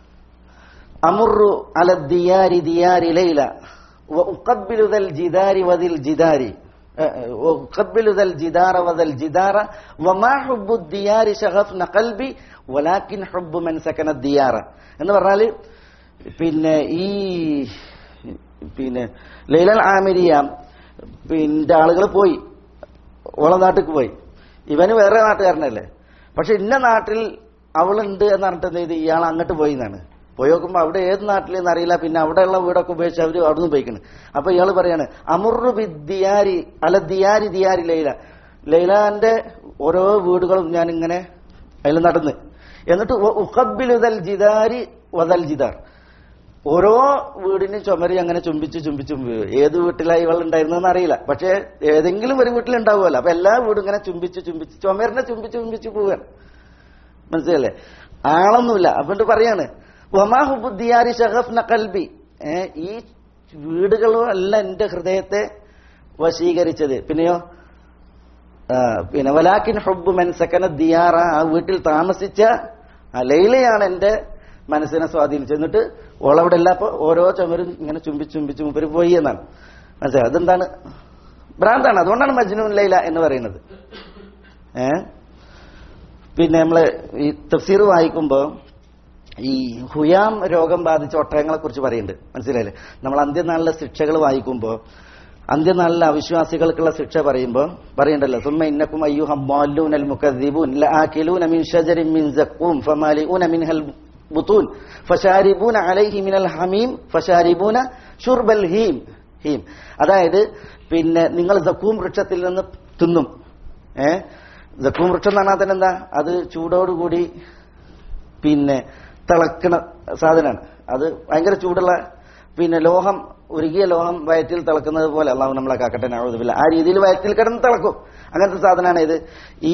അമുറു അല ദിയാരി ദിയാരി ലൈല وأقبل ذا الجدار وذي الجدار وأقبل ذا الجدار وذا الجدار وما حب الديار شغفنا قلبي ولكن حب من سكن الديار എന്ന് പറഞ്ഞാൽ പിന്നെ ഈ പിന്നെ ലൈലൽ ആമിരിയ പിന്നെ ആളുകൾ പോയി ഓളെ നാട്ടിലേക്ക് പോയി ഇവന് വേറെ നാട്ടുകാരനല്ലേ പക്ഷെ ഇന്ന നാട്ടിൽ അവളുണ്ട് എന്ന് പറഞ്ഞിട്ട് എന്ത് ചെയ്ത് ഇയാൾ അങ്ങോട്ട് പോയി എന്നാണ് പോയി നോക്കുമ്പോൾ അവിടെ ഏത് നാട്ടിലെന്ന് അറിയില്ല പിന്നെ അവിടെയുള്ള വീടൊക്കെ ഉപയോഗിച്ച് അവർ അവിടെ നിന്ന് പോയിക്കണ് അപ്പൊ ഇയാൾ പറയാണ് അമുറു ബി ദിയാരി അല്ല ദിയാരി ദിയാരി ലൈല ലൈലാന്റെ ഓരോ വീടുകളും ഞാൻ ഇങ്ങനെ അതിൽ നടന്ന് എന്നിട്ട് ഉഖബിലുദൽ ജിദാരി വദൽ ജിദാർ ഓരോ വീടിനും ചുമരി അങ്ങനെ ചുംബിച്ച് ചുംബിച്ച് ചുംബി- ഏത് വീട്ടിലായി ഇവൾ ഉണ്ടായിരുന്നെന്ന് അറിയില്ല പക്ഷെ ഏതെങ്കിലും ഒരു വീട്ടിലുണ്ടാവുമല്ലോ അപ്പൊ എല്ലാ വീടും ഇങ്ങനെ ചുംബിച്ച് ചുംബിച്ച് ചുമരിനെ ചുംബിച്ച് ചുംബിച്ച് പോവുകയാണ് മനസ്സിലല്ലേ ആളൊന്നുമില്ല അപ്പൊ പറയാണ് വമാഹുബുദ്ധിയാരി ഷഹഫ് കൽബി ഏ ഈ വീടുകളും അല്ല എന്റെ ഹൃദയത്തെ വശീകരിച്ചത് പിന്നെയോ ആ, പിന്നെ വലാക്കിൻ ഹുബ് മെൻ സക്കന ദിയാറ ആ വീട്ടിൽ താമസിച്ച ആ ലൈലയാണ് എന്റെ മനസ്സിനെ സ്വാധീനിച്ചത് എന്നിട്ട് ഓളവിടെ എല്ലാം ഇപ്പൊ ഓരോ ചുമരും ഇങ്ങനെ ചുംബിച്ച് ചുംബിച്ച് മുപ്പര് പോയി എന്നാണ് മനസ്സിലായി അതെന്താണ് ഭ്രാന്താണ് അതുകൊണ്ടാണ് മജ്നൂൻ ലൈല എന്ന് പറയുന്നത് ഏ പിന്നെ നമ്മള് ഈ തഫ്സീർ വായിക്കുമ്പോൾ ഈ ഹുയാം രോഗം ബാധിച്ച ഒട്ടകങ്ങളെ കുറിച്ച് പറയുന്നുണ്ട് മനസ്സിലായില്ലേ നമ്മൾ അന്ത്യനാളിലെ ശിക്ഷകൾ വായിക്കുമ്പോൾ അന്ത്യനാളിലെ അവിശ്വാസികൾക്കുള്ള ശിക്ഷ പറയുമ്പോൾ പറയണ്ടല്ലോ സുമ്മ ഇന്നക്കും അയ്യു ഹമ്മാലൂൻ അൽ മുക്കദ്ദിബൂൻ ലആകിലൂന മിൻ ഷജരിൻ മിൻ സഖൂം ഫമാലിഊന മിൻഹൽ ബുത്തൂൻ ഫശാരിബൂന അലൈഹി മിനൽ ഹമീം ഫശാരിബൂന ഷുർബൽ ഹീം ഹീം അതായത് പിന്നെ നിങ്ങൾ സക്കൂം വൃക്ഷത്തിൽ നിന്ന് തിന്നും ഏ സക്കൂം വൃക്ഷം എന്ന് പറഞ്ഞാൽ തന്നെ എന്താ അത് ചൂടോടുകൂടി പിന്നെ തിളക്കണ സാധനമാണ് അത് ഭയങ്കര ചൂടുള്ള പിന്നെ ലോഹം ഉരുകിയ ലോഹം വയറ്റിൽ തിളക്കുന്നത് പോലെ അള്ളാഹു നമ്മളെ കാക്കട്ടെ നഴുതുമില്ല ആ രീതിയിൽ വയറ്റിൽ കിടന്ന് തിളക്കും അങ്ങനത്തെ സാധനമാണ് ഇത് ഈ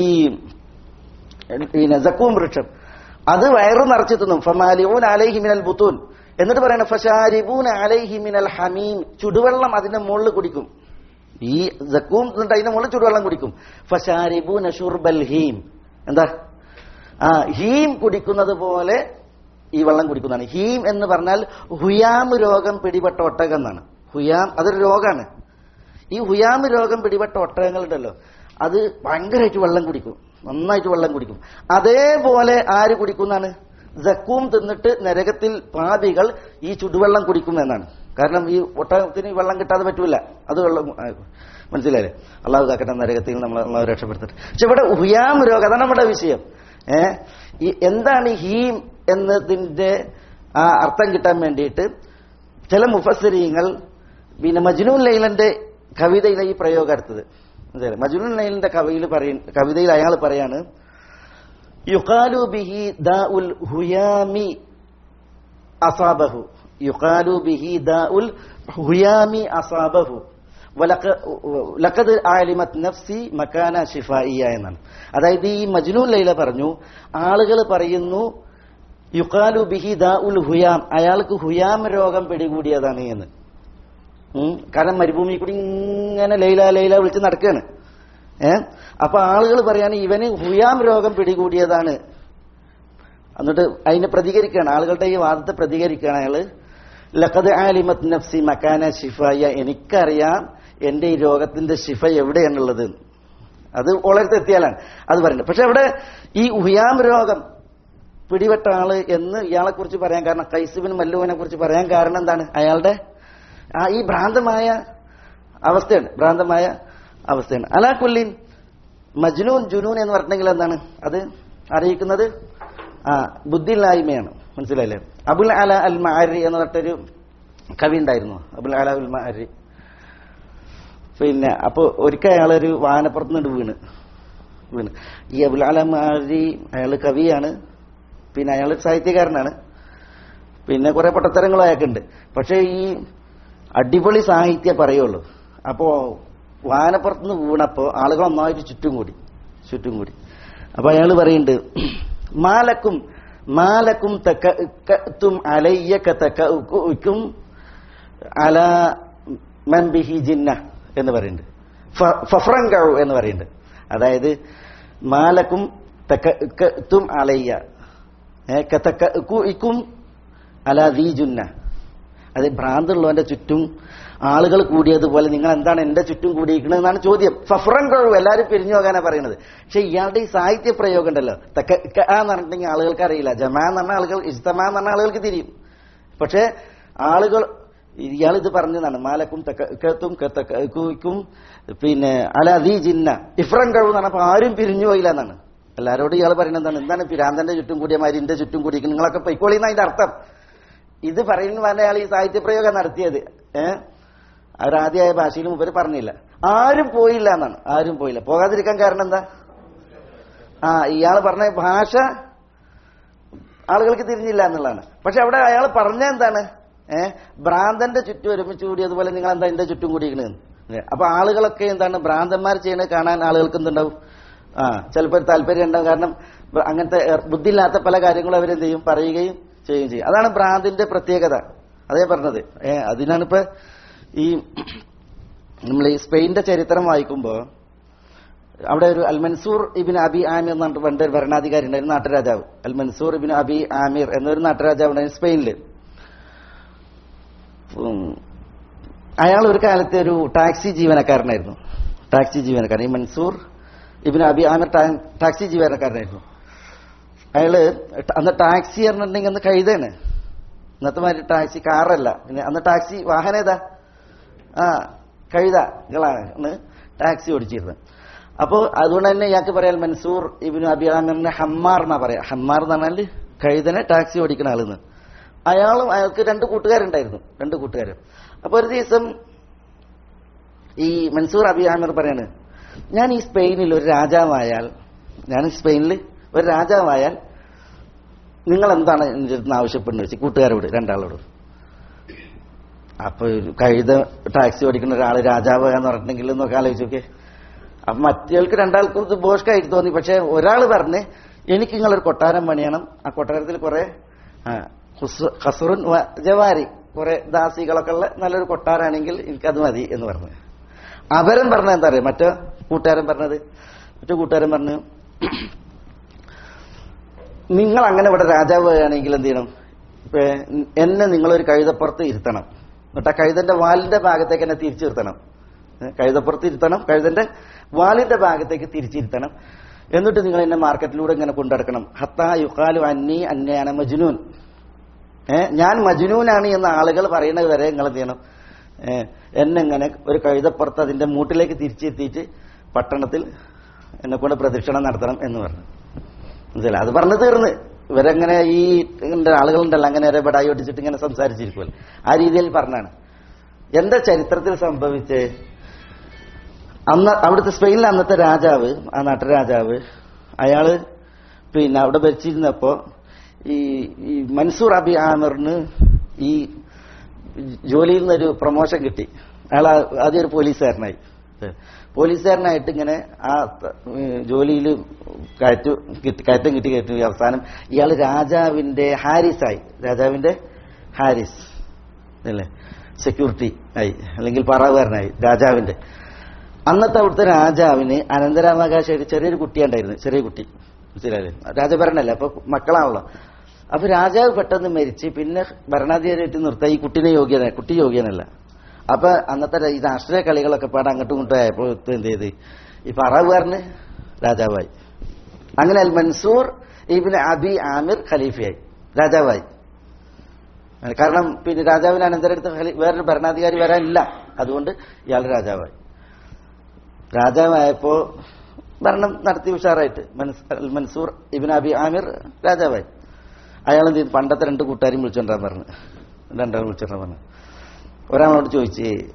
പിന്നെ ജക്കൂം വൃക്ഷം അത് വയറ് നിറച്ച് തിന്നും ഫമാലിഊൻ അലൈഹി മിനൽ ബുത്തൂൻ എന്നിട്ട് പറയണ ഫഷാരിബൂൻ അലൈഹി മിനൽ ഹമീം ചുടുവെള്ളം അതിന്റെ മുകളിൽ കുടിക്കും ഈ ജക്കൂം എന്നിട്ട് അതിന്റെ മുകളിൽ ചുടുവെള്ളം കുടിക്കും ഫഷാരിബൂൻ ഷുർബൽ ഹീം എന്താ ആ ഹീം കുടിക്കുന്നത് പോലെ ഈ വെള്ളം കുടിക്കുന്നതാണ് ഹീം എന്ന് പറഞ്ഞാൽ ഹുയാം രോഗം പിടിപെട്ട ഒട്ടകം എന്നാണ് ഹുയാം അതൊരു രോഗമാണ് ഈ ഹുയാം രോഗം പിടിപെട്ട ഒട്ടകങ്ങളുണ്ടല്ലോ അത് ഭയങ്കരമായിട്ട് വെള്ളം കുടിക്കും നന്നായിട്ട് വെള്ളം കുടിക്കും അതേപോലെ ആര് കുടിക്കുന്നതാണ് ജക്കൂം തിന്നിട്ട് നരകത്തിൽ പാപികൾ ഈ ചുടുവെള്ളം കുടിക്കും എന്നാണ് കാരണം ഈ ഒട്ടകത്തിന് ഈ വെള്ളം കിട്ടാതെ പറ്റൂല അത് വെള്ളം ആ, മനസ്സിലായില്ലേ അള്ളാഹു കാക്കട്ടെ നരകത്തിൽ നമ്മൾ അള്ളാഹു രക്ഷപ്പെടുത്തിട്ട് പക്ഷെ ഇവിടെ ഹുയാം രോഗം അതാണ് നമ്മുടെ വിഷയം ഏ ഈ എന്താണ് ഈ ഹീം എന്നതിന്റെ ആ അർത്ഥം കിട്ടാൻ വേണ്ടിയിട്ട് ചില മുഫസരീങ്ങൾ പിന്നെ മജ്നൂൻ ലൈലന്റെ കവിതയിലെ ഈ പ്രയോഗം എടുത്തത് മനസ്സിലായോ? മജ്നൂൻ ലൈലന്റെ കവിയിൽ പറയും കവിതയിൽ അയാൾ പറയാണ് യുഖാലു ബിഹി ദാഉൽ ഹുയാമി അസാബഹു യുഖാലു ബിഹി ദാഉൽ ഹുയാമി അസാബഹു വലക- ലഖദ് ആലിമത് നഫ്സി മക്കാന ഷിഫായിയ എന്നാണ് അതായത് ഈ മജ്നൂൻ ലൈല പറഞ്ഞു ആളുകൾ പറയുന്നു യുഖാലു ബിഹി ദാഉൽ ഹുയാം അയാൾക്ക് ഹുയാം രോഗം പിടികൂടിയതാണ് എന്ന് ഉം. കാരണം മരുഭൂമി കൂടി ഇങ്ങനെ ലൈല ലൈല വിളിച്ച് നടക്കുകയാണ് ഏ അപ്പൊ ആളുകൾ പറയാണ് ഇവന് ഹുയാം രോഗം പിടികൂടിയതാണ് എന്നിട്ട് അതിനെ പ്രതികരിക്കുകയാണ് ആളുകളുടെ ഈ വാദത്തെ പ്രതികരിക്കുകയാണ് അയാള് ലഖദ് ആലിമത് നഫ്സി മക്കാന ഷിഫായ എനിക്കറിയാം എന്റെ ഈ രോഗത്തിന്റെ ശിഫ എവിടെയാണുള്ളത് എന്ന്. അത് വളരത്തെ എത്തിയാലാണ് അത് പറയുന്നത് പക്ഷെ അവിടെ ഈ ഹുയാം രോഗം പിടിപെട്ട ആള് എന്ന് ഇയാളെ കുറിച്ച് പറയാൻ കാരണം കൈസുബിൻ മല്ലുവിനെ കുറിച്ച് പറയാൻ കാരണം എന്താണ് അയാളുടെ ആ ഈ ഭ്രാന്തമായ അവസ്ഥയാണ് ഭ്രാന്തമായ അവസ്ഥയാണ് അലാ കുല്ലിൻ മജ്നൂൻ ജുനൂൻ എന്ന് പറഞ്ഞെങ്കിൽ എന്താണ് അത് അറിയിക്കുന്നത് ആ ബുദ്ധിയില്ലായ്മയാണ് മനസ്സിലായില്ലേ അബുൽ അല അൽ മഅരി എന്ന് പറഞ്ഞിട്ടൊരു കവി ഉണ്ടായിരുന്നു അബുൽ അല ഉൽ മഅരി പിന്നെ അപ്പൊ ഒരിക്കൽ അയാളൊരു വാഹനപ്പുറത്ത് നിന്ന് വീണ് വീണ് ഈ അബുലാലമാരി അയാള് കവിയാണ് പിന്നെ അയാൾ സാഹിത്യകാരനാണ് പിന്നെ കുറെ പൊട്ടത്തരങ്ങളും അയാൾക്കുണ്ട് പക്ഷെ ഈ അടിപൊളി സാഹിത്യം പറയുള്ളൂ അപ്പോ വാനപ്പുറത്തുനിന്ന് വീണപ്പോ ആളുകൾ ഒന്നായിട്ട് ചുറ്റും കൂടി ചുറ്റും കൂടി അപ്പൊ അയാൾ പറയുന്നുണ്ട് മാലക്കും മാലക്കും തക്കും അലയ്യക്ക തക്കും അല മൻബിഹി ജിന്ന എന്ന് പറയുന്നുണ്ട് ഫഫ്രങ്കു എന്ന് പറയുന്നുണ്ട് അതായത് മാലക്കും തക്കും അലയ്യ കത്തക്കും അല ദീ ജുന്ന അത് ഭ്രാന്തുള്ളവന്റെ ചുറ്റും ആളുകൾ കൂടിയതുപോലെ നിങ്ങൾ എന്താണ് എന്റെ ചുറ്റും കൂടിയിരിക്കുന്നത് എന്നാണ് ചോദ്യം ഫഫ്രൻ കഴിവ് എല്ലാവരും പിരിഞ്ഞു പോകാനാണ് പറയുന്നത് പക്ഷെ ഇയാളുടെ ഈ സാഹിത്യ പ്രയോഗം ഉണ്ടല്ലോ തക്ക എന്ന് പറഞ്ഞിട്ടുണ്ടെങ്കിൽ ആളുകൾക്ക് അറിയില്ല ജമാ എന്ന് പറഞ്ഞ ആളുകൾ ഇസ്തമ എന്ന് പറഞ്ഞ ആളുകൾക്ക് തിരിയും പക്ഷെ ആളുകൾ ഇയാൾ ഇത് പറഞ്ഞതാണ് മാലക്കും തെക്കും തെക്കും പിന്നെ അല അദീ ജിന്ന ഇഫ്രൻ കഴിവ് എന്ന് പറഞ്ഞപ്പോൾ ആരും പിരിഞ്ഞു പോയില്ല എന്നാണ് എല്ലാവരോടും ഇയാൾ പറയുന്നത് എന്താണ് എന്താണ് പിരാന്തന്റെ ചുറ്റും കൂടിയ മാതിരി എന്റെ ചുറ്റും കൂടിയിരിക്കും നിങ്ങളൊക്കെ പൊയ്ക്കോളിന്ന് അതിന്റെ അർത്ഥം ഇത് പറയുന്ന പറഞ്ഞ അയാൾ ഈ സാഹിത്യ പ്രയോഗം നടത്തിയത് ഏഹ് അവരാദ്യമായ ഭാഷയിൽ മുമ്പ് പറഞ്ഞില്ല ആരും പോയില്ല എന്നാണ് ആരും പോയില്ല പോകാതിരിക്കാൻ കാരണം എന്താ ആ ഇയാൾ പറഞ്ഞ ഭാഷ ആളുകൾക്ക് തിരിഞ്ഞില്ല എന്നുള്ളതാണ് പക്ഷെ അവിടെ അയാൾ പറഞ്ഞ എന്താണ് ഏഹ് ഭ്രാന്തന്റെ ചുറ്റും ഒരുമിച്ച് കൂടിയതുപോലെ നിങ്ങൾ എന്താ എന്റെ ചുറ്റും കൂടിയിരിക്കണെന്ന് അപ്പൊ ആളുകളൊക്കെ എന്താണ് ഭ്രാന്തന്മാർ ചെയ്യണത് കാണാൻ ആളുകൾക്ക് എന്തുണ്ടാവും ആ ചിലപ്പോൾ താല്പര്യം ഉണ്ടാവും കാരണം അങ്ങനത്തെ ബുദ്ധിയില്ലാത്ത പല കാര്യങ്ങളും അവരെന്ത് ചെയ്യും പറയുകയും ചെയ്യുകയും ചെയ്യും അതാണ് ഭ്രാന്തിന്റെ പ്രത്യേകത അതേ പറഞ്ഞത് ഏ അതിനാണിപ്പോ ഈ നമ്മൾ ഈ സ്പെയിന്റെ ചരിത്രം വായിക്കുമ്പോൾ അവിടെ ഒരു അൽമൻസൂർ ഇബിൻ അബി ആമിർ എന്ന് പറഞ്ഞിട്ട് പണ്ട് ഒരു ഭരണാധികാരി ഉണ്ടായിരുന്നു നാട്ടുരാജാവ് അൽമൻസൂർ ഇബിൻ അബി ആമിർ എന്നൊരു നാട്ടുരാജാവ് ഉണ്ടായിരുന്നു സ്പെയിനിൽ അയാൾ ഒരു കാലത്തെ ഒരു ടാക്സി ജീവനക്കാരനായിരുന്നു ടാക്സി ജീവനക്കാരൻ ഈ മൻസൂർ ഇബിൻ അബി ആമിർ ടാക്സി ജീവനക്കാരനായിരുന്നു അയാള് അന്ന് ടാക്സി പറഞ്ഞിട്ടുണ്ടെങ്കിൽ അന്ന് കഴുതാണ് ഇന്നത്തെ മാതിരി ടാക്സി കാറല്ല പിന്നെ അന്ന് ടാക്സി വാഹനം ഏതാ ആ കഴുതകളാണ് ടാക്സി ഓടിച്ചിരുന്നത് അപ്പോൾ അതുകൊണ്ട് തന്നെ ഇയാൾക്ക് പറയാൻ മൻസൂർ ഇബിനു അബി ആമിറിനെ ഹമ്മാർ എന്നാ പറയാ ഹമ്മാർ എന്ന് പറഞ്ഞാൽ കഴുതനെ ടാക്സി ഓടിക്കുന്ന ആളെന്ന് അയാളും അയാൾക്ക് രണ്ട് കൂട്ടുകാരുണ്ടായിരുന്നു രണ്ട് കൂട്ടുകാരും അപ്പൊ ഒരു ദിവസം ഈ മൻസൂർ അബി ആമിർ പറയാണ് ഞാൻ ഈ സ്പെയിനിൽ ഒരു രാജാവായാൽ ഞാൻ സ്പെയിനിൽ ഒരു രാജാവായാൽ നിങ്ങൾ എന്താണ് എൻ്റെ അടുത്ത് ആവശ്യപ്പെടുന്നത് വെച്ച് കൂട്ടുകാരോട് രണ്ടാളോട് അപ്പൊ കഴുത ടാക്സി ഓടിക്കുന്ന ഒരാൾ രാജാവ് എന്ന് പറഞ്ഞിട്ടുണ്ടെങ്കിൽ എന്നൊക്കെ ആലോചിച്ച് നോക്കേ അപ്പൊ മറ്റേൾക്ക് രണ്ടാൾക്കും ഇത് ബോഷ്കായിട്ട് തോന്നി പക്ഷെ ഒരാൾ പറഞ്ഞ് എനിക്ക് നിങ്ങളൊരു കൊട്ടാരം പണിയണം ആ കൊട്ടാരത്തിൽ കുറെ ഹസുറുൻ ജവാരി കുറെ ദാസികളൊക്കെ ഉള്ള നല്ലൊരു കൊട്ടാരാണെങ്കിൽ എനിക്കത് മതി എന്ന് പറഞ്ഞു അവരൻ പറഞ്ഞ എന്താ പറയുക മറ്റോ കൂട്ടുകാരൻ പറഞ്ഞത് മറ്റു കൂട്ടുകാരൻ പറഞ്ഞു നിങ്ങൾ അങ്ങനെ ഇവിടെ രാജാവ് ആണെങ്കിൽ എന്ത് ചെയ്യണം എന്നെ നിങ്ങളൊരു കഴുതപ്പുറത്ത് ഇരുത്തണം എന്നിട്ട് ആ കഴുതന്റെ വാലിന്റെ ഭാഗത്തേക്ക് എന്നെ തിരിച്ചിരുത്തണം കഴുതപ്പുറത്ത് ഇരുത്തണം കഴുതന്റെ വാലിന്റെ ഭാഗത്തേക്ക് തിരിച്ചിരുത്തണം എന്നിട്ട് നിങ്ങൾ എന്നെ മാർക്കറ്റിലൂടെ ഇങ്ങനെ കൊണ്ടുനടക്കണം ഹത്താ യുക്കാലു അന്നി അന്നയാണ് മജുനൂൻ ഏഹ് ഞാൻ മജുനൂനാണ് എന്ന ആളുകൾ പറയുന്നത് വരെ നിങ്ങൾ എന്ത് ചെയ്യണം എന്നെ ഇങ്ങനെ ഒരു കഴുതപ്പുറത്ത് അതിന്റെ മൂട്ടിലേക്ക് തിരിച്ചെത്തിയിട്ട് പട്ടണത്തിൽ എന്നെ കൊണ്ട് പ്രദക്ഷിണം നടത്തണം എന്ന് പറഞ്ഞു മനസ്സിലായി അത് പറഞ്ഞു തീർന്ന് ഇവരങ്ങനെ ഈ ഇങ്ങനെ ആളുകളുണ്ടല്ലോ അങ്ങനെ വരെ ബടായി ഒട്ടിച്ചിട്ട് ഇങ്ങനെ സംസാരിച്ചിരിക്കുമല്ലോ ആ രീതിയിൽ പറഞ്ഞാണ് എന്താ ചരിത്രത്തിൽ സംഭവിച്ചേ അന്ന് അവിടുത്തെ സ്പെയിനിലെ അന്നത്തെ രാജാവ് ആ നാട്ടുരാജാവ് അയാള് പിന്നെ അവിടെ ഭരിച്ചിരുന്നപ്പോ ഈ ഈ മൻസൂർ അബി ആമിറിന് ഈ ജോലിയിൽ നിന്നൊരു പ്രൊമോഷൻ കിട്ടി അയാൾ ആദ്യം ഒരു പോലീസുകാരനായി പോലീസുകാരനായിട്ട് ഇങ്ങനെ ആ ജോലിയിൽ കയറ്റു കിട്ടി കയറ്റം കിട്ടി കയറ്റി അവസാനം ഇയാൾ രാജാവിന്റെ ഹാരിസായി രാജാവിന്റെ ഹാരിസ് അല്ലേ സെക്യൂരിറ്റി ആയി അല്ലെങ്കിൽ പറവുകാരനായി രാജാവിന്റെ അന്നത്തെ അവിടുത്തെ രാജാവിന് അനന്തരാവകാശമായിട്ട് ചെറിയൊരു കുട്ടിയുണ്ടായിരുന്നു ചെറിയ കുട്ടി മനസ്സിലായില്ലേ രാജഭരണല്ലേ അപ്പൊ മക്കളാണല്ലോ അപ്പൊ രാജാവ് പെട്ടെന്ന് മരിച്ച് പിന്നെ ഭരണാധികാരിയായിട്ട് നിർത്താൻ ഈ കുട്ടിനെ യോഗ്യന കുട്ടി യോഗ്യനല്ല അപ്പൊ അന്നത്തെ ഈ രാഷ്ട്രീയ കളികളൊക്കെ പാടെ അങ്ങോട്ടും ഇങ്ങോട്ടും ആയപ്പോ എന്ത് ചെയ്ത് ഈ പറവുകാരന് രാജാവായി അങ്ങനെ അൽ മൻസൂർ ഇബിന് അബി ആമിർ ഖലീഫയായി രാജാവായി കാരണം പിന്നെ രാജാവിന് അനന്തരടുത്ത് വേറൊരു ഭരണാധികാരി വരാനില്ല അതുകൊണ്ട് ഇയാൾ രാജാവായി രാജാവായപ്പോ ഭരണം നടത്തി ഉഷാറായിട്ട് മൻസൂർ ഇബിൻ അബി ആമിർ രാജാവായി അയാൾ എന്ത് ചെയ്തു പണ്ടത്തെ രണ്ട് കൂട്ടുകാരും വിളിച്ചോണ്ടാൻ പറഞ്ഞു രണ്ടാളും വിളിച്ചോണ്ടാൻ പറഞ്ഞു ഒരാളോട് ചോദിച്ച്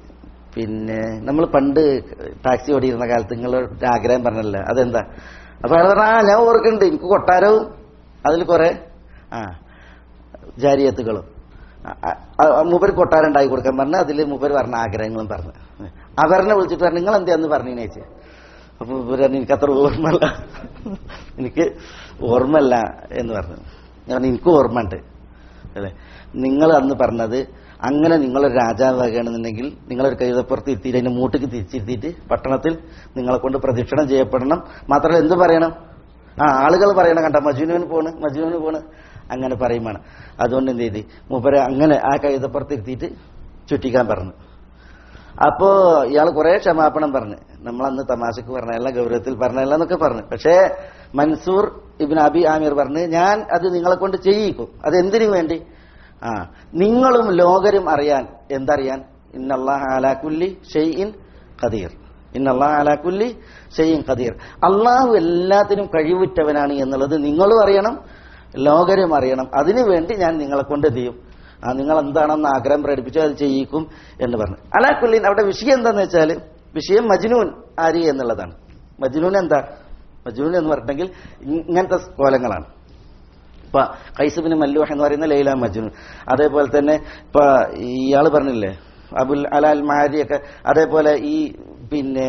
പിന്നെ നമ്മൾ പണ്ട് ടാക്സി ഓടിയിരുന്ന കാലത്ത് നിങ്ങൾ ഒരു ആഗ്രഹം പറഞ്ഞല്ലോ അതെന്താ അപ്പൊ അയാൾ പറഞ്ഞ ആ ഞാൻ ഓർക്കുന്നുണ്ട് എനിക്ക് കൊട്ടാരവും അതിൽ കുറെ ആ ജാരിയത്തുകളും മൂപ്പര് കൊട്ടാരം ഉണ്ടാക്കി കൊടുക്കാൻ പറഞ്ഞ് അതിൽ മൂപ്പര് പറഞ്ഞ ആഗ്രഹങ്ങളും പറഞ്ഞു അവരെ വിളിച്ചിട്ട് പറഞ്ഞു നിങ്ങൾ എന്താന്ന് പറഞ്ഞു ചേച്ചി അപ്പൊ മൂപ്പര് പറഞ്ഞു എനിക്ക് അത്ര ഓർമ്മല്ല എനിക്ക് ഓർമ്മല്ല എന്ന് പറഞ്ഞു ഞാൻ പറഞ്ഞു എനിക്ക് ഓർമ്മ ഉണ്ട് അല്ലേ നിങ്ങൾ അന്ന് പറഞ്ഞത് അങ്ങനെ നിങ്ങളൊരു രാജാവാകുകയാണെന്നുണ്ടെങ്കിൽ നിങ്ങളൊരു കൈതപ്പുറത്ത് ഇരുത്തിയിട്ട് അതിന്റെ മൂട്ടിക്ക് തിരിച്ചിരുത്തിയിട്ട് പട്ടണത്തിൽ നിങ്ങളെ കൊണ്ട് പ്രദക്ഷിണം ചെയ്യപ്പെടണം മാത്രമല്ല എന്ത് പറയണം ആ ആളുകൾ പറയണം കണ്ട മജുനുവിന് പോണ് മജുനുവിന് പോണ് അങ്ങനെ പറയുമാണ് അതുകൊണ്ട് എന്ത് ചെയ്ത് മൂപ്പരെ അങ്ങനെ ആ കൈതപ്പുറത്ത് ഇരുത്തിയിട്ട് ചുറ്റിക്കാൻ പറഞ്ഞു അപ്പോ ഇയാൾ കുറെ ക്ഷമാപണം പറഞ്ഞു നമ്മളന്ന് തമാശക്ക് പറഞ്ഞല്ല ഗൗരവത്തിൽ പറഞ്ഞല്ല എന്നൊക്കെ പറഞ്ഞു പക്ഷേ മൻസൂർ ഇബിൻ അബി ആമിർ പറഞ്ഞ് ഞാൻ അത് നിങ്ങളെ കൊണ്ട് ചെയ്യിക്കും അത് എന്തിനു വേണ്ടി ആ നിങ്ങളും ലോകരും അറിയാൻ എന്തറിയാൻ ഇന്നല്ലാഹ് അലാക്കുല്ലി ഷെയ്ഇൻ ഖദീർ ഇന്നല്ലാഹ് അലാക്കുല്ലി ഷെയ്ഇൻ ഖദീർ അള്ളാഹു എല്ലാത്തിനും കഴിവുറ്റവനാണ് എന്നുള്ളത് നിങ്ങളും അറിയണം ലോകരും അറിയണം അതിനു വേണ്ടി ഞാൻ നിങ്ങളെ കൊണ്ട് എന്ത് ചെയ്യും ആ നിങ്ങൾ എന്താണെന്ന് ആഗ്രഹം പ്രകടിപ്പിച്ചു അത് ചെയ്യിക്കും എന്ന് പറഞ്ഞു അലാക്കുല്ലിൻ അവിടെ വിഷയം എന്താന്ന് വെച്ചാൽ വിഷയം മജ്നൂൻ ആരി എന്നുള്ളതാണ് മജ്നൂൻ എന്താ മജ്നൂൻ എന്ന് പറഞ്ഞിട്ടുണ്ടെങ്കിൽ ഇങ്ങനത്തെ കോലങ്ങളാണ് ഇപ്പൊ കൈസബിന് മല്ലൂഹ് എന്ന് പറയുന്ന ലൈല മജ്നൂൻ അതേപോലെ തന്നെ ഇപ്പൊ ഇയാള് പറഞ്ഞില്ലേ അബുൽ അലാൽ മാരിയൊക്കെ അതേപോലെ ഈ പിന്നെ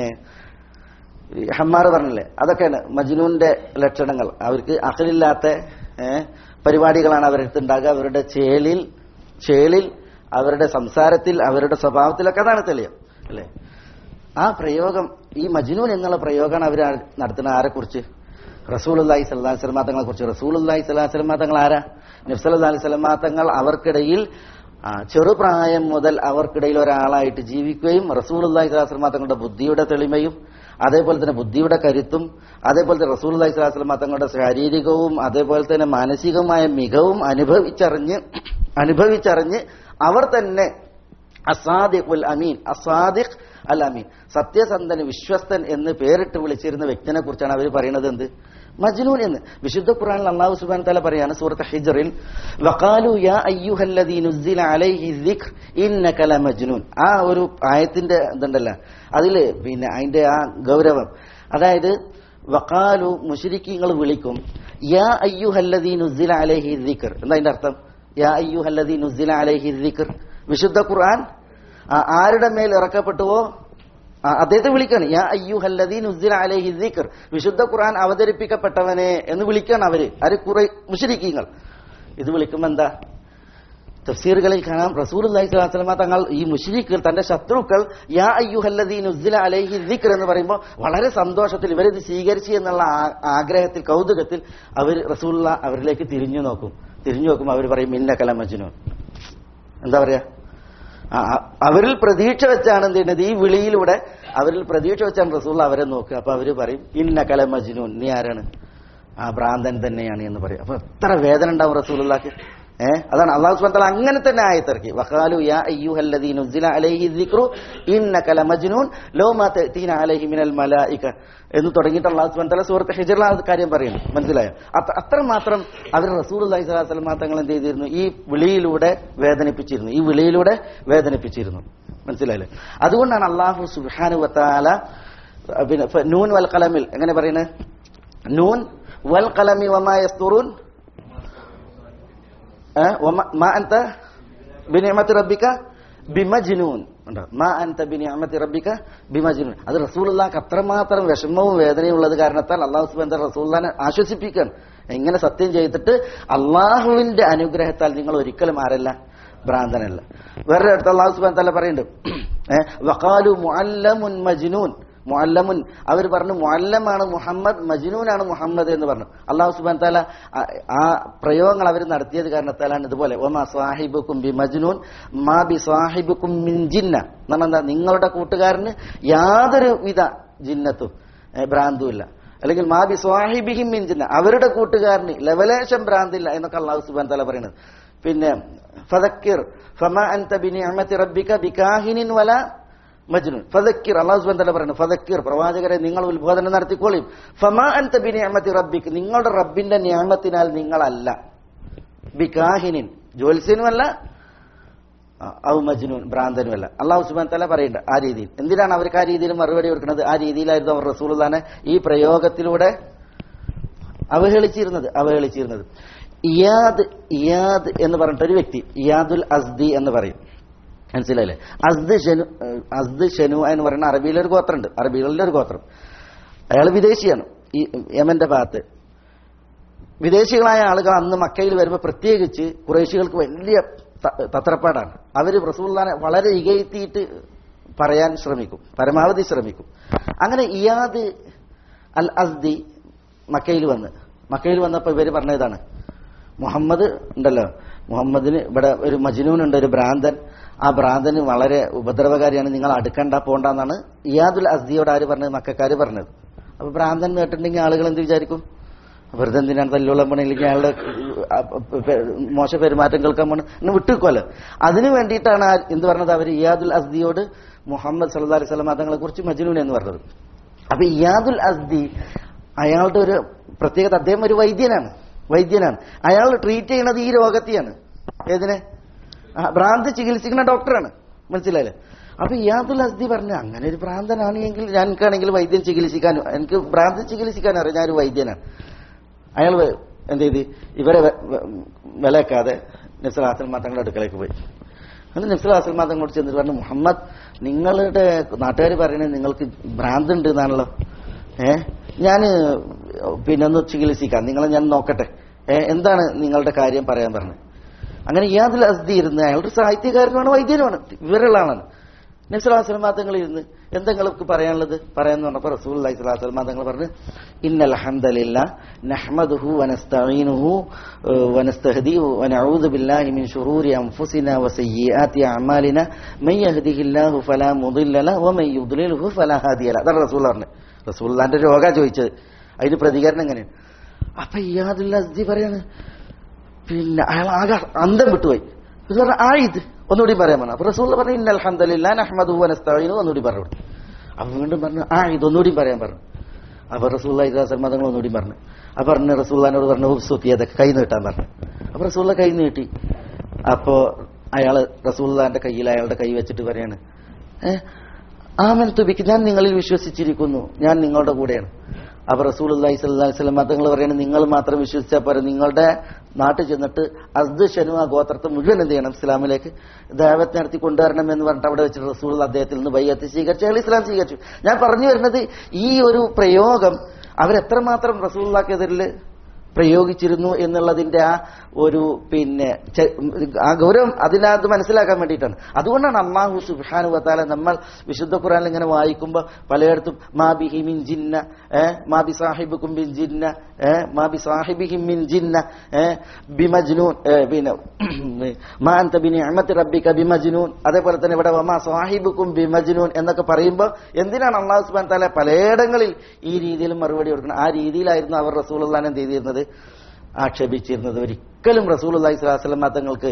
ഈ ഹമ്മാർ പറഞ്ഞില്ലേ അതൊക്കെയാണ് മജ്നൂന്റെ ലക്ഷണങ്ങൾ അവർക്ക് അഖലില്ലാത്ത ഏ, പരിപാടികളാണ് അവരടുത്ത് ഉണ്ടാകുക അവരുടെ ചേലിൽ ചേലിൽ അവരുടെ സംസാരത്തിൽ അവരുടെ സ്വഭാവത്തിലൊക്കെ അതാണ് തെളിയം അല്ലേ ആ പ്രയോഗം ഈ മജ്നൂൻ എന്നുള്ള പ്രയോഗമാണ് അവർ നടത്തുന്ന ആരെക്കുറിച്ച് റസൂലുല്ലാഹി സ്വല്ലല്ലാഹി സ്വലമാ തങ്ങളെ കുറിച്ച് റസൂലുല്ലാഹി സ്വല്ലല്ലാഹി സ്വലമാ തങ്ങൾ ആരാ നബ്സല്ലാ അലൈഹി സ്വലമാ തങ്ങൾ അവർക്കിടയിൽ ആ, ചെറുപ്രായം മുതൽ അവർക്കിടയിൽ ഒരാളായിട്ട് ജീവിക്കുകയും റസൂലുല്ലാഹി സ്വലാഹി സ്വലമാ തങ്ങളുടെ ബുദ്ധിയുടെ തെളിമയും അതേപോലെ തന്നെ ബുദ്ധിയുടെ കരുത്തും അതേപോലെ തന്നെ റസൂൽ അലൈഹി സ്വലാഹു വസ്ലമ തങ്ങളുടെ ശാരീരികവും അതേപോലെ തന്നെ മാനസികമായ മികവും അനുഭവിച്ചറിഞ്ഞ് അനുഭവിച്ചറിഞ്ഞ് അവർ തന്നെ അസാദിഖ് ഉൽ അമീൻ അസാദിഖ് അൽ അമീൻ സത്യസന്ധൻ വിശ്വസ്തൻ എന്ന് പേരിട്ട് വിളിച്ചിരുന്ന വ്യക്തിനെ കുറിച്ചാണ് അവർ പറയുന്നത് എന്ത് മജ്നൂൻ എന്ന് വിശുദ്ധ ഖുർആനിൽ അള്ളാഹു സുബാൻ തല പറയാണ് സൂറത്ത് ഹിജറിൽ വഖാലു യാ അയ്യുഹല്ലദീ നുസ്സില അലൈഹി ദിക്ർ ഇന്നക ലമജ്നൂൻ ആ ഒരു ആയത്തിന്റെ ഇതുണ്ടല്ലോ അതില് പിന്നെ അതിന്റെ ആ ഗൗരവം അതായത് വഖാലു മുശ്രിക്കീങ്ങൾ വിളിക്കും യാ അയ്യുഹല്ലദീ നുസ്സില അലൈഹി ദിക്ർ എന്താ അതിന്റെ അർത്ഥം യാ അയ്യുഹല്ലദീ നുസ്സില അലൈഹി ദിക്ർ വിശുദ്ധ ഖുർആൻ ആ, ആരുടെ മേൽ ഇറക്കപ്പെട്ടുവോ ആ, അദ്ദേഹത്തെ വിളിക്കാണ് യാ അയ്യുഹല്ലദീൻ ഉസ്സില അലൈഹി ദിക്ർ വിശുദ്ധ ഖുർആൻ അവതരിപ്പിക്കപ്പെട്ടവനെ എന്ന് വിളിക്കാണ് അവര് ആര് കുറെ മുഷരിക്കീങ്ങൾ ഇത് വിളിക്കുമ്പോ എന്താ തഫ്സീറുകളിൽ കാണാം റസൂൽ അള്ളാഹിസ്ലാമ തങ്ങൾ ഈ മുഷരിക്കുകൾ തന്റെ ശത്രുക്കൾ യാ അയ്യുഹല്ലദീൻ ഉസ്സില അലൈഹി ദിക്ർ എന്ന് പറയുമ്പോൾ വളരെ സന്തോഷത്തിൽ ഇവരിത് സ്വീകരിച്ചു എന്നുള്ള ആ- ആഗ്രഹത്തിൽ കൗതുകത്തിൽ അവർ റസൂള്ള അവരിലേക്ക് തിരിഞ്ഞു നോക്കും തിരിഞ്ഞു നോക്കുമ്പോൾ അവർ പറയും ഇന്ന കല മജ്നൂൻ എന്താ പറയാ ആ, ആ, അവരിൽ പ്രതീക്ഷ വെച്ചാണ് എന്ത് ചെയ്യുന്നത് ഈ വിളിയിലൂടെ അവരിൽ പ്രതീക്ഷ വെച്ചാണ് റസൂൾ അവരെ നോക്കുക അപ്പൊ അവര് പറയും ഇന്ന കല മജ്നൂൻ നീ ആരാണ് ആ ഭ്രാന്തൻ തന്നെയാണ് എന്ന് പറയും അപ്പൊ എത്ര വേദന ഉണ്ടാവും റസൂലുള്ളാക്ക് ഏഹ് അതാണ് അള്ളാഹു സുബ്ഹാനഹു വ തആല അങ്ങനെ തന്നെ ആയത്തിറക്കി വഖാലു യാ അയ്യുഹല്ലദീന ഉസ്സില അലൈഹി ദിക്റു ഇന്നക ലമജ്നൂൻ ലോ മാ തഅതീന അലൈഹി മിനൽ മലായിക എന്ന് തുടങ്ങിയിട്ട് അള്ളാഹു സുബ്ഹാനഹു വ തആല സൂറത്ത് ഹിജ്റിൽ ആ കാര്യം പറയുന്നു മനസ്സിലായോ അത്ര- അത്രമാത്രം അവർ റസൂലുള്ളാഹി സ്വല്ലല്ലാഹു അലൈഹി വസല്ലം തങ്ങൾ എന്ത് ചെയ്തിരുന്നു ഈ വിളിയിലൂടെ വേദനിപ്പിച്ചിരുന്നു ഈ വിളിയിലൂടെ വേദനിപ്പിച്ചിരുന്നു മനസ്സിലായില്ലേ അതുകൊണ്ടാണ് അള്ളാഹു സുബ്ഹാനഹു വ തആല പിന്നെ ഫ- നൂൻ വൽ ഖലമിൽ എങ്ങനെ പറയുന്നത് നൂൻ വൽ ഖലമി വമാ യസ്തുറൂൻ ഏ? വമ- മാ അൻത ബിനിഅമത്തി റബ്ബിക ബിമജ്നൂൻ ഉണ്ടോ? മാ അൻത ബിനിഅമത്തി റബ്ബിക ബിമജ്നൂൻ അത് റസൂലുള്ളാഹിക്ക് അത്രമാത്രം വിഷമവും വേദനയും ഉള്ളത് കാരണത്താൽ അള്ളാഹു സുബ്ഹാനഹു വ റസൂലുള്ളാഹിനെ ആശ്വസിപ്പിക്കാൻ ഇങ്ങനെ സത്യം ചെയ്തിട്ട് അള്ളാഹുവിന്റെ അനുഗ്രഹത്താൽ നിങ്ങൾ ഒരിക്കലും ആരല്ല ഭ്രാന്തനല്ല വേറെ അടുത്ത് അള്ളാഹു സുബ്ഹാനഹു വ തആല പറയുന്നുണ്ട് ഏ? വഖാലു മുഅല്ലമുൻ മജ്നൂൻ മുഅല്ലമുൻ അവർ പറഞ്ഞു മുഅല്ലമാണ് മുഹമ്മദ് മജ്നൂനാണ് മുഹമ്മദ് എന്ന് പറഞ്ഞു അള്ളാഹു സുബാൻ താല ആ- ആ പ്രയോഗങ്ങൾ അവർ നടത്തിയത് കാരണത്താലാണ് ഇതുപോലെ ഒമാ സാഹിബുക്കും ബി മജ്നൂൻ മാ ബി സാഹിബുക്കും മിൻ ജിന്ന എന്നാണ് എന്താ നിങ്ങളുടെ കൂട്ടുകാരന് യാതൊരു വിധ ജിന്നത്തും ഏ, ഭ്രാന്തും ഇല്ല അല്ലെങ്കിൽ മാ ബി സ്വാഹിബിഹിം മിൻ ജിന്ന അവരുടെ കൂട്ടുകാരന് ലവലേശം ഭ്രാന്തില്ല എന്നൊക്കെ അള്ളാഹു സുബാൻ താല പറയുന്നത് പിന്നെ ഫദക്കിർ ഫമാ അൻത ബി നിഅമതി റബ്ബിക ബികാഹിനിൻ വല മജ്നൂൻ ഫദക്കിർ അള്ളാഹു സുബ്ഹാനഹു വ തആല പറയുന്നു ഫദക്കിർ പ്രവാചകരെ നിങ്ങൾ ഉത്ബോധനം നടത്തിക്കോളിയും ഫമാ അൻത ബി നിഅമതി റബ്ബിക് നിങ്ങളുടെ റബ്ബിന്റെ നിയമത്തിനാൽ നിങ്ങളല്ല ബികാഹിനിൻ ജ്യോത്സ്യനുമല്ല ഔ മജ്നൂൻ ഭ്രാന്തനുമല്ല അള്ളാഹു സുബാൻ തല പറയുന്നുണ്ട് ആ രീതിയിൽ എന്തിനാണ് അവർക്ക് ആ രീതിയിൽ മറുപടി കൊടുക്കുന്നത് ആ രീതിയിലായിരുന്നു അവർ റസൂൽദാനെ ഈ പ്രയോഗത്തിലൂടെ അവഹേളിച്ചിരുന്നത് അവഹേളിച്ചിരുന്നത് ഇയാദ് ഇയാദ് എന്ന് പറഞ്ഞിട്ട് ഒരു വ്യക്തി ഇയാദുൽ അസ്ദി എന്ന് പറയും മനസ്സിലായില്ലേ അസ്ദ് ഷെനു അസ്ദ് ഷെനു എന്ന് പറയുന്ന അറബിയിലെ ഒരു ഗോത്രമുണ്ട് അറബികളിലെ ഒരു ഗോത്രം അയാൾ വിദേശിയാണ് ഈ യമന്റെ ഭാഗത്ത് വിദേശികളായ ആളുകൾ അന്ന് മക്കയിൽ വരുമ്പോൾ പ്രത്യേകിച്ച് കുറേശികൾക്ക് വലിയ ത- തത്രപ്പാടാണ് അവർ റസൂള്ളാനെ വളരെ ഇകയത്തിയിട്ട് പറയാൻ ശ്രമിക്കും പരമാവധി ശ്രമിക്കും അങ്ങനെ ഇയാദ് അൽ അസ്ദി മക്കയിൽ വന്ന് മക്കയിൽ വന്നപ്പോൾ ഇവർ പറഞ്ഞതാണ് മുഹമ്മദ് ഉണ്ടല്ലോ മുഹമ്മദിന് ഇവിടെ ഒരു മജ്നൂൻ ഉണ്ട് ഒരു ഭ്രാന്തൻ ആ ഭ്രാന്തന് വളരെ ഉപദ്രവകാരിയാണ് നിങ്ങൾ അടുക്കണ്ട പോണ്ടെന്നാണ് ഇയാദുൽ അസ്ദിയോട് ആര് പറഞ്ഞത് മക്കാര് പറഞ്ഞത് അപ്പൊ ഭ്രാന്തൻ കേട്ടിട്ടുണ്ടെങ്കിൽ ആളുകൾ എന്ത് വിചാരിക്കും വെറുതെ എന്തിനാണ് തല്ലുള്ള പണിയില്ലെങ്കിൽ അയാളുടെ ആ, പെ- മോശ പെരുമാറ്റം കേൾക്കാൻ പോണ എന്ന് വിട്ടുവെക്കുമല്ലോ അതിനു വേണ്ടിയിട്ടാണ് ആ- എന്ത് പറഞ്ഞത് അവർ ഇയാദുൽ അസ്ദിയോട് മുഹമ്മദ് സല്ലല്ലാഹു അലൈഹി വസല്ലം തങ്ങളെ കുറിച്ച് മജ്നൂൻ എന്ന് പറഞ്ഞത് അപ്പൊ ഇയാദുൽ അസ്ദി അയാളുടെ ഒരു പ്രത്യേകത അദ്ദേഹം ഒരു വൈദ്യനാണ് വൈദ്യനാണ് അയാൾ ട്രീറ്റ് ചെയ്യുന്നത് ഈ രോഗത്തെയാണ് ഏതിനെ ആ, ഭ്രാന്ത് ചികിത്സിക്കുന്ന ഡോക്ടറാണ് മനസ്സിലായില്ലേ അപ്പൊ ഇയാദുൽ അസ്ദി പറഞ്ഞു അങ്ങനെ ഒരു ഭ്രാന്തനാണ് എങ്കിൽ ഞാൻ എനിക്കാണെങ്കിൽ വൈദ്യം ചികിത്സിക്കാനും എനിക്ക് ഭ്രാന്ത് ചികിത്സിക്കാനും അറിയാം ഞാനൊരു വൈദ്യനാണ് അയാൾ വെ- എന്ത് ചെയ്ത് ഇവരെ വെ- വെ- വിലക്കാതെ നസ്ലാസൽ തങ്ങളുടെ അടുക്കളയ്ക്ക് പോയി അത് നസ്ലാസൽ തങ്ങളോട് ചെന്നിട്ട് പറഞ്ഞു മുഹമ്മദ് നിങ്ങളുടെ നാട്ടുകാർ പറയുന്നത് നിങ്ങൾക്ക് ഭ്രാന്തുണ്ട് എന്നാണല്ലോ ഏ ഞാൻ പിന്നെ ഒന്ന് ചികിത്സിക്കാം നിങ്ങളെ ഞാൻ നോക്കട്ടെ ഏ എന്താണ് നിങ്ങളുടെ കാര്യം പറയാൻ പറഞ്ഞത് അങ്ങനെ ഇയാദിൽ അസ്ദി ഇരുന്ന് അയാളുടെ ഒരു സാഹിത്യകാരനുമാണ് വൈദ്യനുമാണ് വിവരമുള്ള ആളാണ് നബ്സുലാസ്ലമാ തങ്ങൾ ഇരുന്ന് എന്തെങ്കിലും പറയാനുള്ളത് പറയാന്ന് പറഞ്ഞപ്പോൾ റസൂൽ അലൈഹി സ്വലാസ്ലമാ തങ്ങൾ പറഞ്ഞു ഇന്നൽ ഹംദലില്ല നഹ്മദുഹു വനസ്തഈനുഹു ഏഹ്, വനസ്തഹ്ദിഹു വനഊദു ബില്ലാഹി മിൻ ശുറൂരി അൻഫുസിന വസയ്യിആതി അഅമാലിന മൻ യഹ്ദിഹില്ലാഹു ഫലാ മുദില്ല ലഹു വമൻ യുദ്ലിൽഹു ഫലാ ഹാദിയ ലഹു അതാണ് റസൂൽ പറഞ്ഞത് റസൂലുള്ളാന്റെ രോഗ ചോദിച്ചത് അതിന് പ്രതികരണം എങ്ങനെയാണ് അപ്പൊ ഇയാദുൽ അസ്ദി പറയാണ് പിന്നെ അയാൾ ആകെ അന്തം വിട്ടുപോയി ഇത് പറഞ്ഞ ആ ഇത് ഒന്നുകൂടി പറയാൻ പറഞ്ഞു അപ്പൊ റസൂൽ പറഞ്ഞു ഇന്നൽ ഹംദലില്ലാ നഹ്മദുഹു വനസ്തഈനുഹു ഒന്നുകൂടി പറഞ്ഞു അപ്പൊ വീണ്ടും പറഞ്ഞു ആ ഇത് ഒന്നുകൂടി പറയാൻ പറഞ്ഞു അപ്പൊ റസൂള്ള ഇസ്ലാം തങ്ങൾ ഒന്നുകൂടി പറഞ്ഞു അപ്പൊ പറഞ്ഞു റസൂള്ളാനോട് പറഞ്ഞു സുത്തി അതൊക്കെ കൈ നീട്ടാൻ പറഞ്ഞു അപ്പൊ റസൂള്ള കൈ നീട്ടി അപ്പോ അയാള് റസൂള്ളാന്റെ കയ്യിൽ അയാളുടെ കൈ വെച്ചിട്ട് പറയാണ് ഏഹ് ആമൻ തുബിക്ക് ഞാൻ നിങ്ങളിൽ വിശ്വസിച്ചിരിക്കുന്നു ഞാൻ നിങ്ങളുടെ കൂടെയാണ് അപ്പൊ റസൂൽ അള്ളഹി സ്വല്ലി സ്വലം തങ്ങൾ പറയുന്നത് നിങ്ങൾ മാത്രം വിശ്വസിച്ചാൽ പോരെ നിങ്ങളുടെ നാട്ടിൽ ചെന്നിട്ട് അസ്ദ് ഷനു ആ ഗോത്രത്തെ മുഴുവൻ എന്ത് ചെയ്യണം ഇസ്ലാമിലേക്ക് ദൈവത്തെ നടത്തി കൊണ്ടുവരണം എന്ന് പറഞ്ഞിട്ട് അവിടെ വെച്ചിട്ട് റസൂൽ അദ്ദേഹത്തിൽ നിന്ന് ബയ്യത്ത് സ്വീകരിച്ചു അയാൾ ഇസ്ലാം സ്വീകരിച്ചു ഞാൻ പറഞ്ഞു വരുന്നത് ഈ ഒരു പ്രയോഗം അവരെത്രമാത്രം റസൂള്ളാക്കെതിരിൽ പ്രയോഗിച്ചിരുന്നു എന്നുള്ളതിന്റെ ആ ഒരു പിന്നെ ചെ- ആ ഗൗരവം അതിനകത്ത് മനസ്സിലാക്കാൻ വേണ്ടിയിട്ടാണ് അതുകൊണ്ടാണ് അള്ളാഹു സുബാനു വത്താല നമ്മൾ വിശുദ്ധ ഖുറാനിൽ ഇങ്ങനെ വായിക്കുമ്പോൾ പലയിടത്തും മാ ബിഹി മിൻ ജിന്ന ഏ മാ ബി സാഹിബുക്കും ബിൻ ജിന്ന ഏ മാ ബി സാഹിബിഹിം മിൻ ജിന്ന ഏ ബിമജ്നൂൻ ഏ, പിന്നെ മാ അൻത ബി നിഅമത്തി റബ്ബിക ബിമജ്നൂൻ അതേപോലെ തന്നെ ഇവിടെ വമാ സാഹിബുക്കും ബിമജ്നൂൻ എന്നൊക്കെ പറയുമ്പോൾ എന്തിനാണ് അള്ളാഹു സുബാൻ താല പലയിടങ്ങളിൽ ഈ രീതിയിൽ മറുപടി കൊടുക്കുന്നത് ആ രീതിയിലായിരുന്നു അവർ റസൂലുള്ളാനെ എന്ത് ചെയ്തിരുന്നത് ആക്ഷേപിച്ചിരുന്നത് ഒരിക്കലും റസൂൽ അള്ളഹി സ്വലാസ്ലം തങ്ങൾക്ക്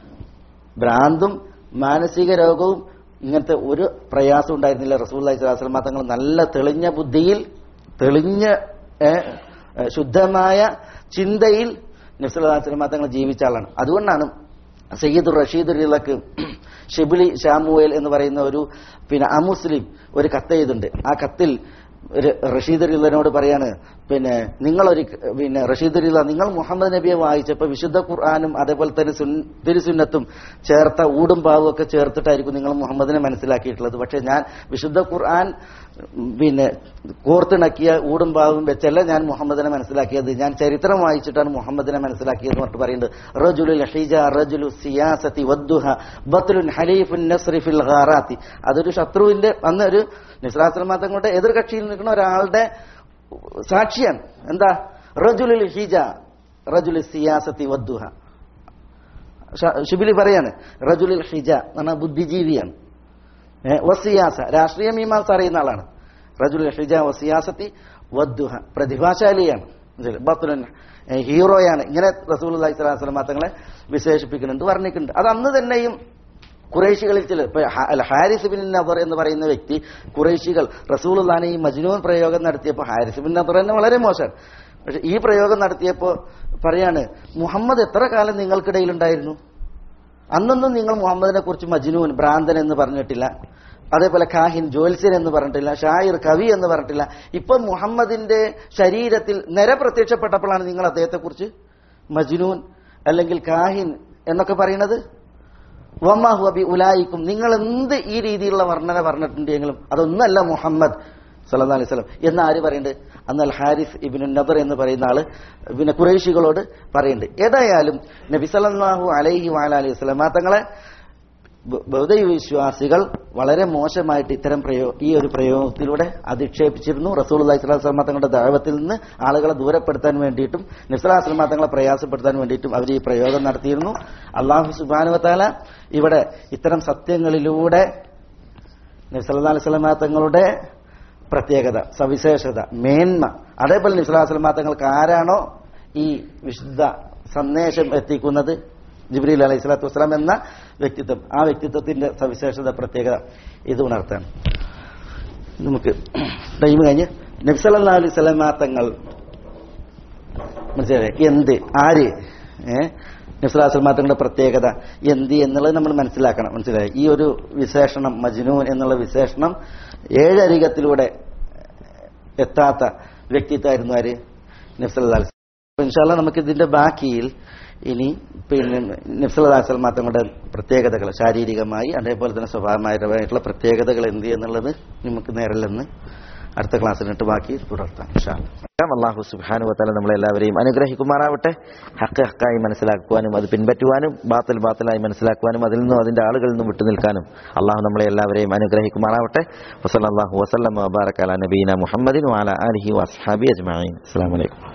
ഭ്രാന്തും മാനസിക രോഗവും ഇങ്ങനത്തെ ഒരു പ്രയാസം ഉണ്ടായിരുന്നില്ല റസൂൽ അള്ളഹി സ്വലാസ്ലം തങ്ങൾ നല്ല തെളിഞ്ഞ ബുദ്ധിയിൽ തെളിഞ്ഞ ഏ, ഏ, ശുദ്ധമായ ചിന്തയിൽ നബ്സുല്ലാസ്ലം തങ്ങൾ ജീവിച്ച ആളാണ് അതുകൊണ്ടാണ് സയ്യിദ് റഷീദ് റിലക്ക് ഷിബിലി ഷാമുവേൽ എന്ന് പറയുന്ന ഒരു പിന്നെ അമുസ്ലിം ഒരു കത്ത് എഴുതുണ്ട് ആ കത്തിൽ ഒരു റഷീദ് റിലനോട് പറയാണ് പിന്നെ നിങ്ങളൊരു പിന്നെ റഷീദ് റില നിങ്ങൾ മുഹമ്മദ് നബിയെ വായിച്ചപ്പോൾ വിശുദ്ധ ഖുർആാനും അതേപോലെ തന്നെ സുൻ- തിരുസുന്നത്തും ചേർത്ത ഊടും പാവും ഒക്കെ ചേർത്തിട്ടായിരിക്കും നിങ്ങൾ മുഹമ്മദിനെ മനസ്സിലാക്കിയിട്ടുള്ളത് പക്ഷെ ഞാൻ വിശുദ്ധ ഖുർആൻ ഉം, പിന്നെ കോർത്തിണക്കിയ ഊടും പാവും വെച്ചല്ല ഞാൻ മുഹമ്മദിനെ മനസ്സിലാക്കിയത് ഞാൻ ചരിത്രം വായിച്ചിട്ടാണ് മുഹമ്മദിനെ മനസ്സിലാക്കിയത് എന്ന് പറഞ്ഞിട്ട് പറയുന്നുണ്ട് റജുലുൽ ഹിജ റജുലു സിയാസത്തി വദ്ദുഹ ബത്ലുൻ ഹലീഫുൻ നസ്രി ഫിൽ ഗാറാത്തി അതൊരു ശത്രുവിന്റെ അന്ന് ഒരു നിസ്ലാസ്ലമാ തങ്ങളുടെ എതിർ കക്ഷിയിൽ നിൽക്കുന്ന ഒരാളുടെ സാക്ഷിയാണ് എന്താ റജുലുൽ ഹിജ റജുലു സിയാസത്തി വദ്ദുഹ ഷ- ഷിബിലി പറയാണ് റജുലുൽ ഹിജ എന്ന് പറഞ്ഞാൽ ബുദ്ധിജീവിയാണ് ഏ, വസിയാസ രാഷ്ട്രീയ മീമാംസ അറിയുന്ന ആളാണ് റജുൽ ഹിജ വസിയാസത്തി വദ്ദുഹ പ്രതിഭാശാലിയാണ് മനസ്സിലായോ? ബത്തുലൻ ഏ, ഹീറോയാണ് ഇങ്ങനെ റസൂൽ അലൈഹി സ്വലാസ്ലം തങ്ങളെ വിശേഷിപ്പിക്കുന്നുണ്ട് വർണ്ണിക്കുന്നുണ്ട് അത് അന്ന് തന്നെയും കുറേശികളിൽ ചില ഇപ്പൊ ഹ- അല്ല, ഹാരിസ് ബിൻ നബർ എന്ന് പറയുന്ന വ്യക്തി കുറേശികൾ റസൂലുള്ളാനെ ഈ മജ്നൂൻ പ്രയോഗം നടത്തിയപ്പോൾ ഹാരിസ് ബിൻ നബർ തന്നെ വളരെ മോശമാണ് പക്ഷെ ഈ പ്രയോഗം നടത്തിയപ്പോൾ പറയാണ് മുഹമ്മദ് എത്ര കാലം നിങ്ങൾക്കിടയിൽ ഉണ്ടായിരുന്നു അന്നൊന്നും നിങ്ങൾ മുഹമ്മദിനെ കുറിച്ച് മജ്നൂൻ ഭ്രാന്തൻ എന്ന് പറഞ്ഞിട്ടില്ല അതേപോലെ കാഹിൻ ജ്യോത്സ്യൻ എന്ന് പറഞ്ഞിട്ടില്ല ഷായിർ കവി എന്ന് പറഞ്ഞിട്ടില്ല ഇപ്പൊ മുഹമ്മദിന്റെ ശരീരത്തിൽ നിര പ്രത്യക്ഷപ്പെട്ടപ്പോഴാണ് നിങ്ങൾ അദ്ദേഹത്തെക്കുറിച്ച് മജ്നൂൻ അല്ലെങ്കിൽ കാഹിൻ എന്നൊക്കെ പറയുന്നത് വമാഹു അബി ഉലായിക്കും നിങ്ങൾ എന്ത് ഈ രീതിയിലുള്ള വർണ്ണന പറഞ്ഞിട്ടുണ്ടെങ്കിലും അതൊന്നല്ല മുഹമ്മദ് സല്ലല്ലാഹു അലൈഹി വസല്ലം എന്ന് ആര് പറയുന്നുണ്ട് അന്ന് അൽ ഹാരിസ് ഇബ്നു നബർ എന്ന് പറയുന്ന ആള് പിന്നെ കുറേശികളോട് പറയുന്നുണ്ട് ഏതായാലും നബി സല്ലല്ലാഹു അലൈഹി വഅല അലൈഹി വസല്ലം തങ്ങളെ ബ- ബൗദ്ധ വിശ്വാസികൾ വളരെ മോശമായിട്ട് ഇത്തരം പ്രയോ ഈ ഒരു പ്രയോഗത്തിലൂടെ അധിക്ഷേപിച്ചിരുന്നു റസൂൽ അള്ളഹി സ്വലാസ്ലമ തങ്ങളുടെ ദൈവത്തിൽ നിന്ന് ആളുകളെ ദൂരപ്പെടുത്താൻ വേണ്ടിയിട്ടും നിസ്ലാസ്ലമ തങ്ങളെ പ്രയാസപ്പെടുത്താൻ വേണ്ടിയിട്ടും അവർ ഈ പ്രയോഗം നടത്തിയിരുന്നു അള്ളാഹു സുബാനുവത്താല ഇവിടെ ഇത്തരം സത്യങ്ങളിലൂടെ നബ്സല്ലാ അലൈഹി സ്വലമ തങ്ങളുടെ പ്രത്യേകത സവിശേഷത മേന്മ അതേപോലെ നിസ്ലാസ്ലമ തങ്ങൾക്ക് ആരാണോ ഈ വിശുദ്ധ സന്ദേശം എത്തിക്കുന്നത് ജിബ്രീൽ അലൈഹി സ്വലാത്തു വസ്സലാം എന്ന വ്യക്തിത്വം ആ വ്യക്തിത്വത്തിന്റെ സവിശേഷത പ്രത്യേകത ഇത് ഉണർത്താൻ നമുക്ക് ടൈം കഴിഞ്ഞ് നബ്സല്ലാ അലൈഹി സ്വലമ തങ്ങൾ മനസ്സിലായി എന്ത് ആര് ഏഹ് നബ്സലാസ്ലമ തങ്ങളുടെ പ്രത്യേകത എന്ത് എന്നുള്ളത് നമ്മൾ മനസ്സിലാക്കണം മനസ്സിലായി ഈ ഒരു വിശേഷണം മജ്നൂൻ എന്നുള്ള വിശേഷണം ഏഴരികത്തിലൂടെ എത്താത്ത വ്യക്തിത്വമായിരുന്നു ആര് നബ്സല്ലാ ഇൻഷാല്ല നമുക്ക് ഇതിന്റെ ബാക്കിയിൽ ഇനി പിന്നെ നബ്സല്ലാസ്ലമ തങ്ങളുടെ പ്രത്യേകതകൾ ശാരീരികമായി അതേപോലെ തന്നെ സ്വഭാവമായിട്ടുള്ള പ്രത്യേകതകൾ എന്ത് എന്നുള്ളത് നമുക്ക് നേരല്ലെന്ന് അടുത്ത ക്ലാസ്സിലിട്ട് ബാക്കി തുടർത്താം ഇൻഷാല്ല അള്ളാഹു സുബാനു വത്താല നമ്മളെല്ലാവരെയും അനുഗ്രഹിക്കുമാറാവട്ടെ ഹക്ക് ഹക്കായി മനസ്സിലാക്കുവാനും അത് പിൻപറ്റുവാനും ബാത്തൽ ബാത്തലായി മനസ്സിലാക്കുവാനും അതിൽ നിന്നും അതിന്റെ ആളുകളിൽ നിന്നും വിട്ടുനിൽക്കാനും അള്ളാഹു നമ്മളെ എല്ലാവരെയും അനുഗ്രഹിക്കുമാറാവട്ടെ വസല്ലാഹു വസ്ലം വബാറക്കാല നബീന മുഹമ്മദിൻ വാല അലഹി വസ്ഹാബി അജ്മാൻ അസ്സാം വലൈക്കും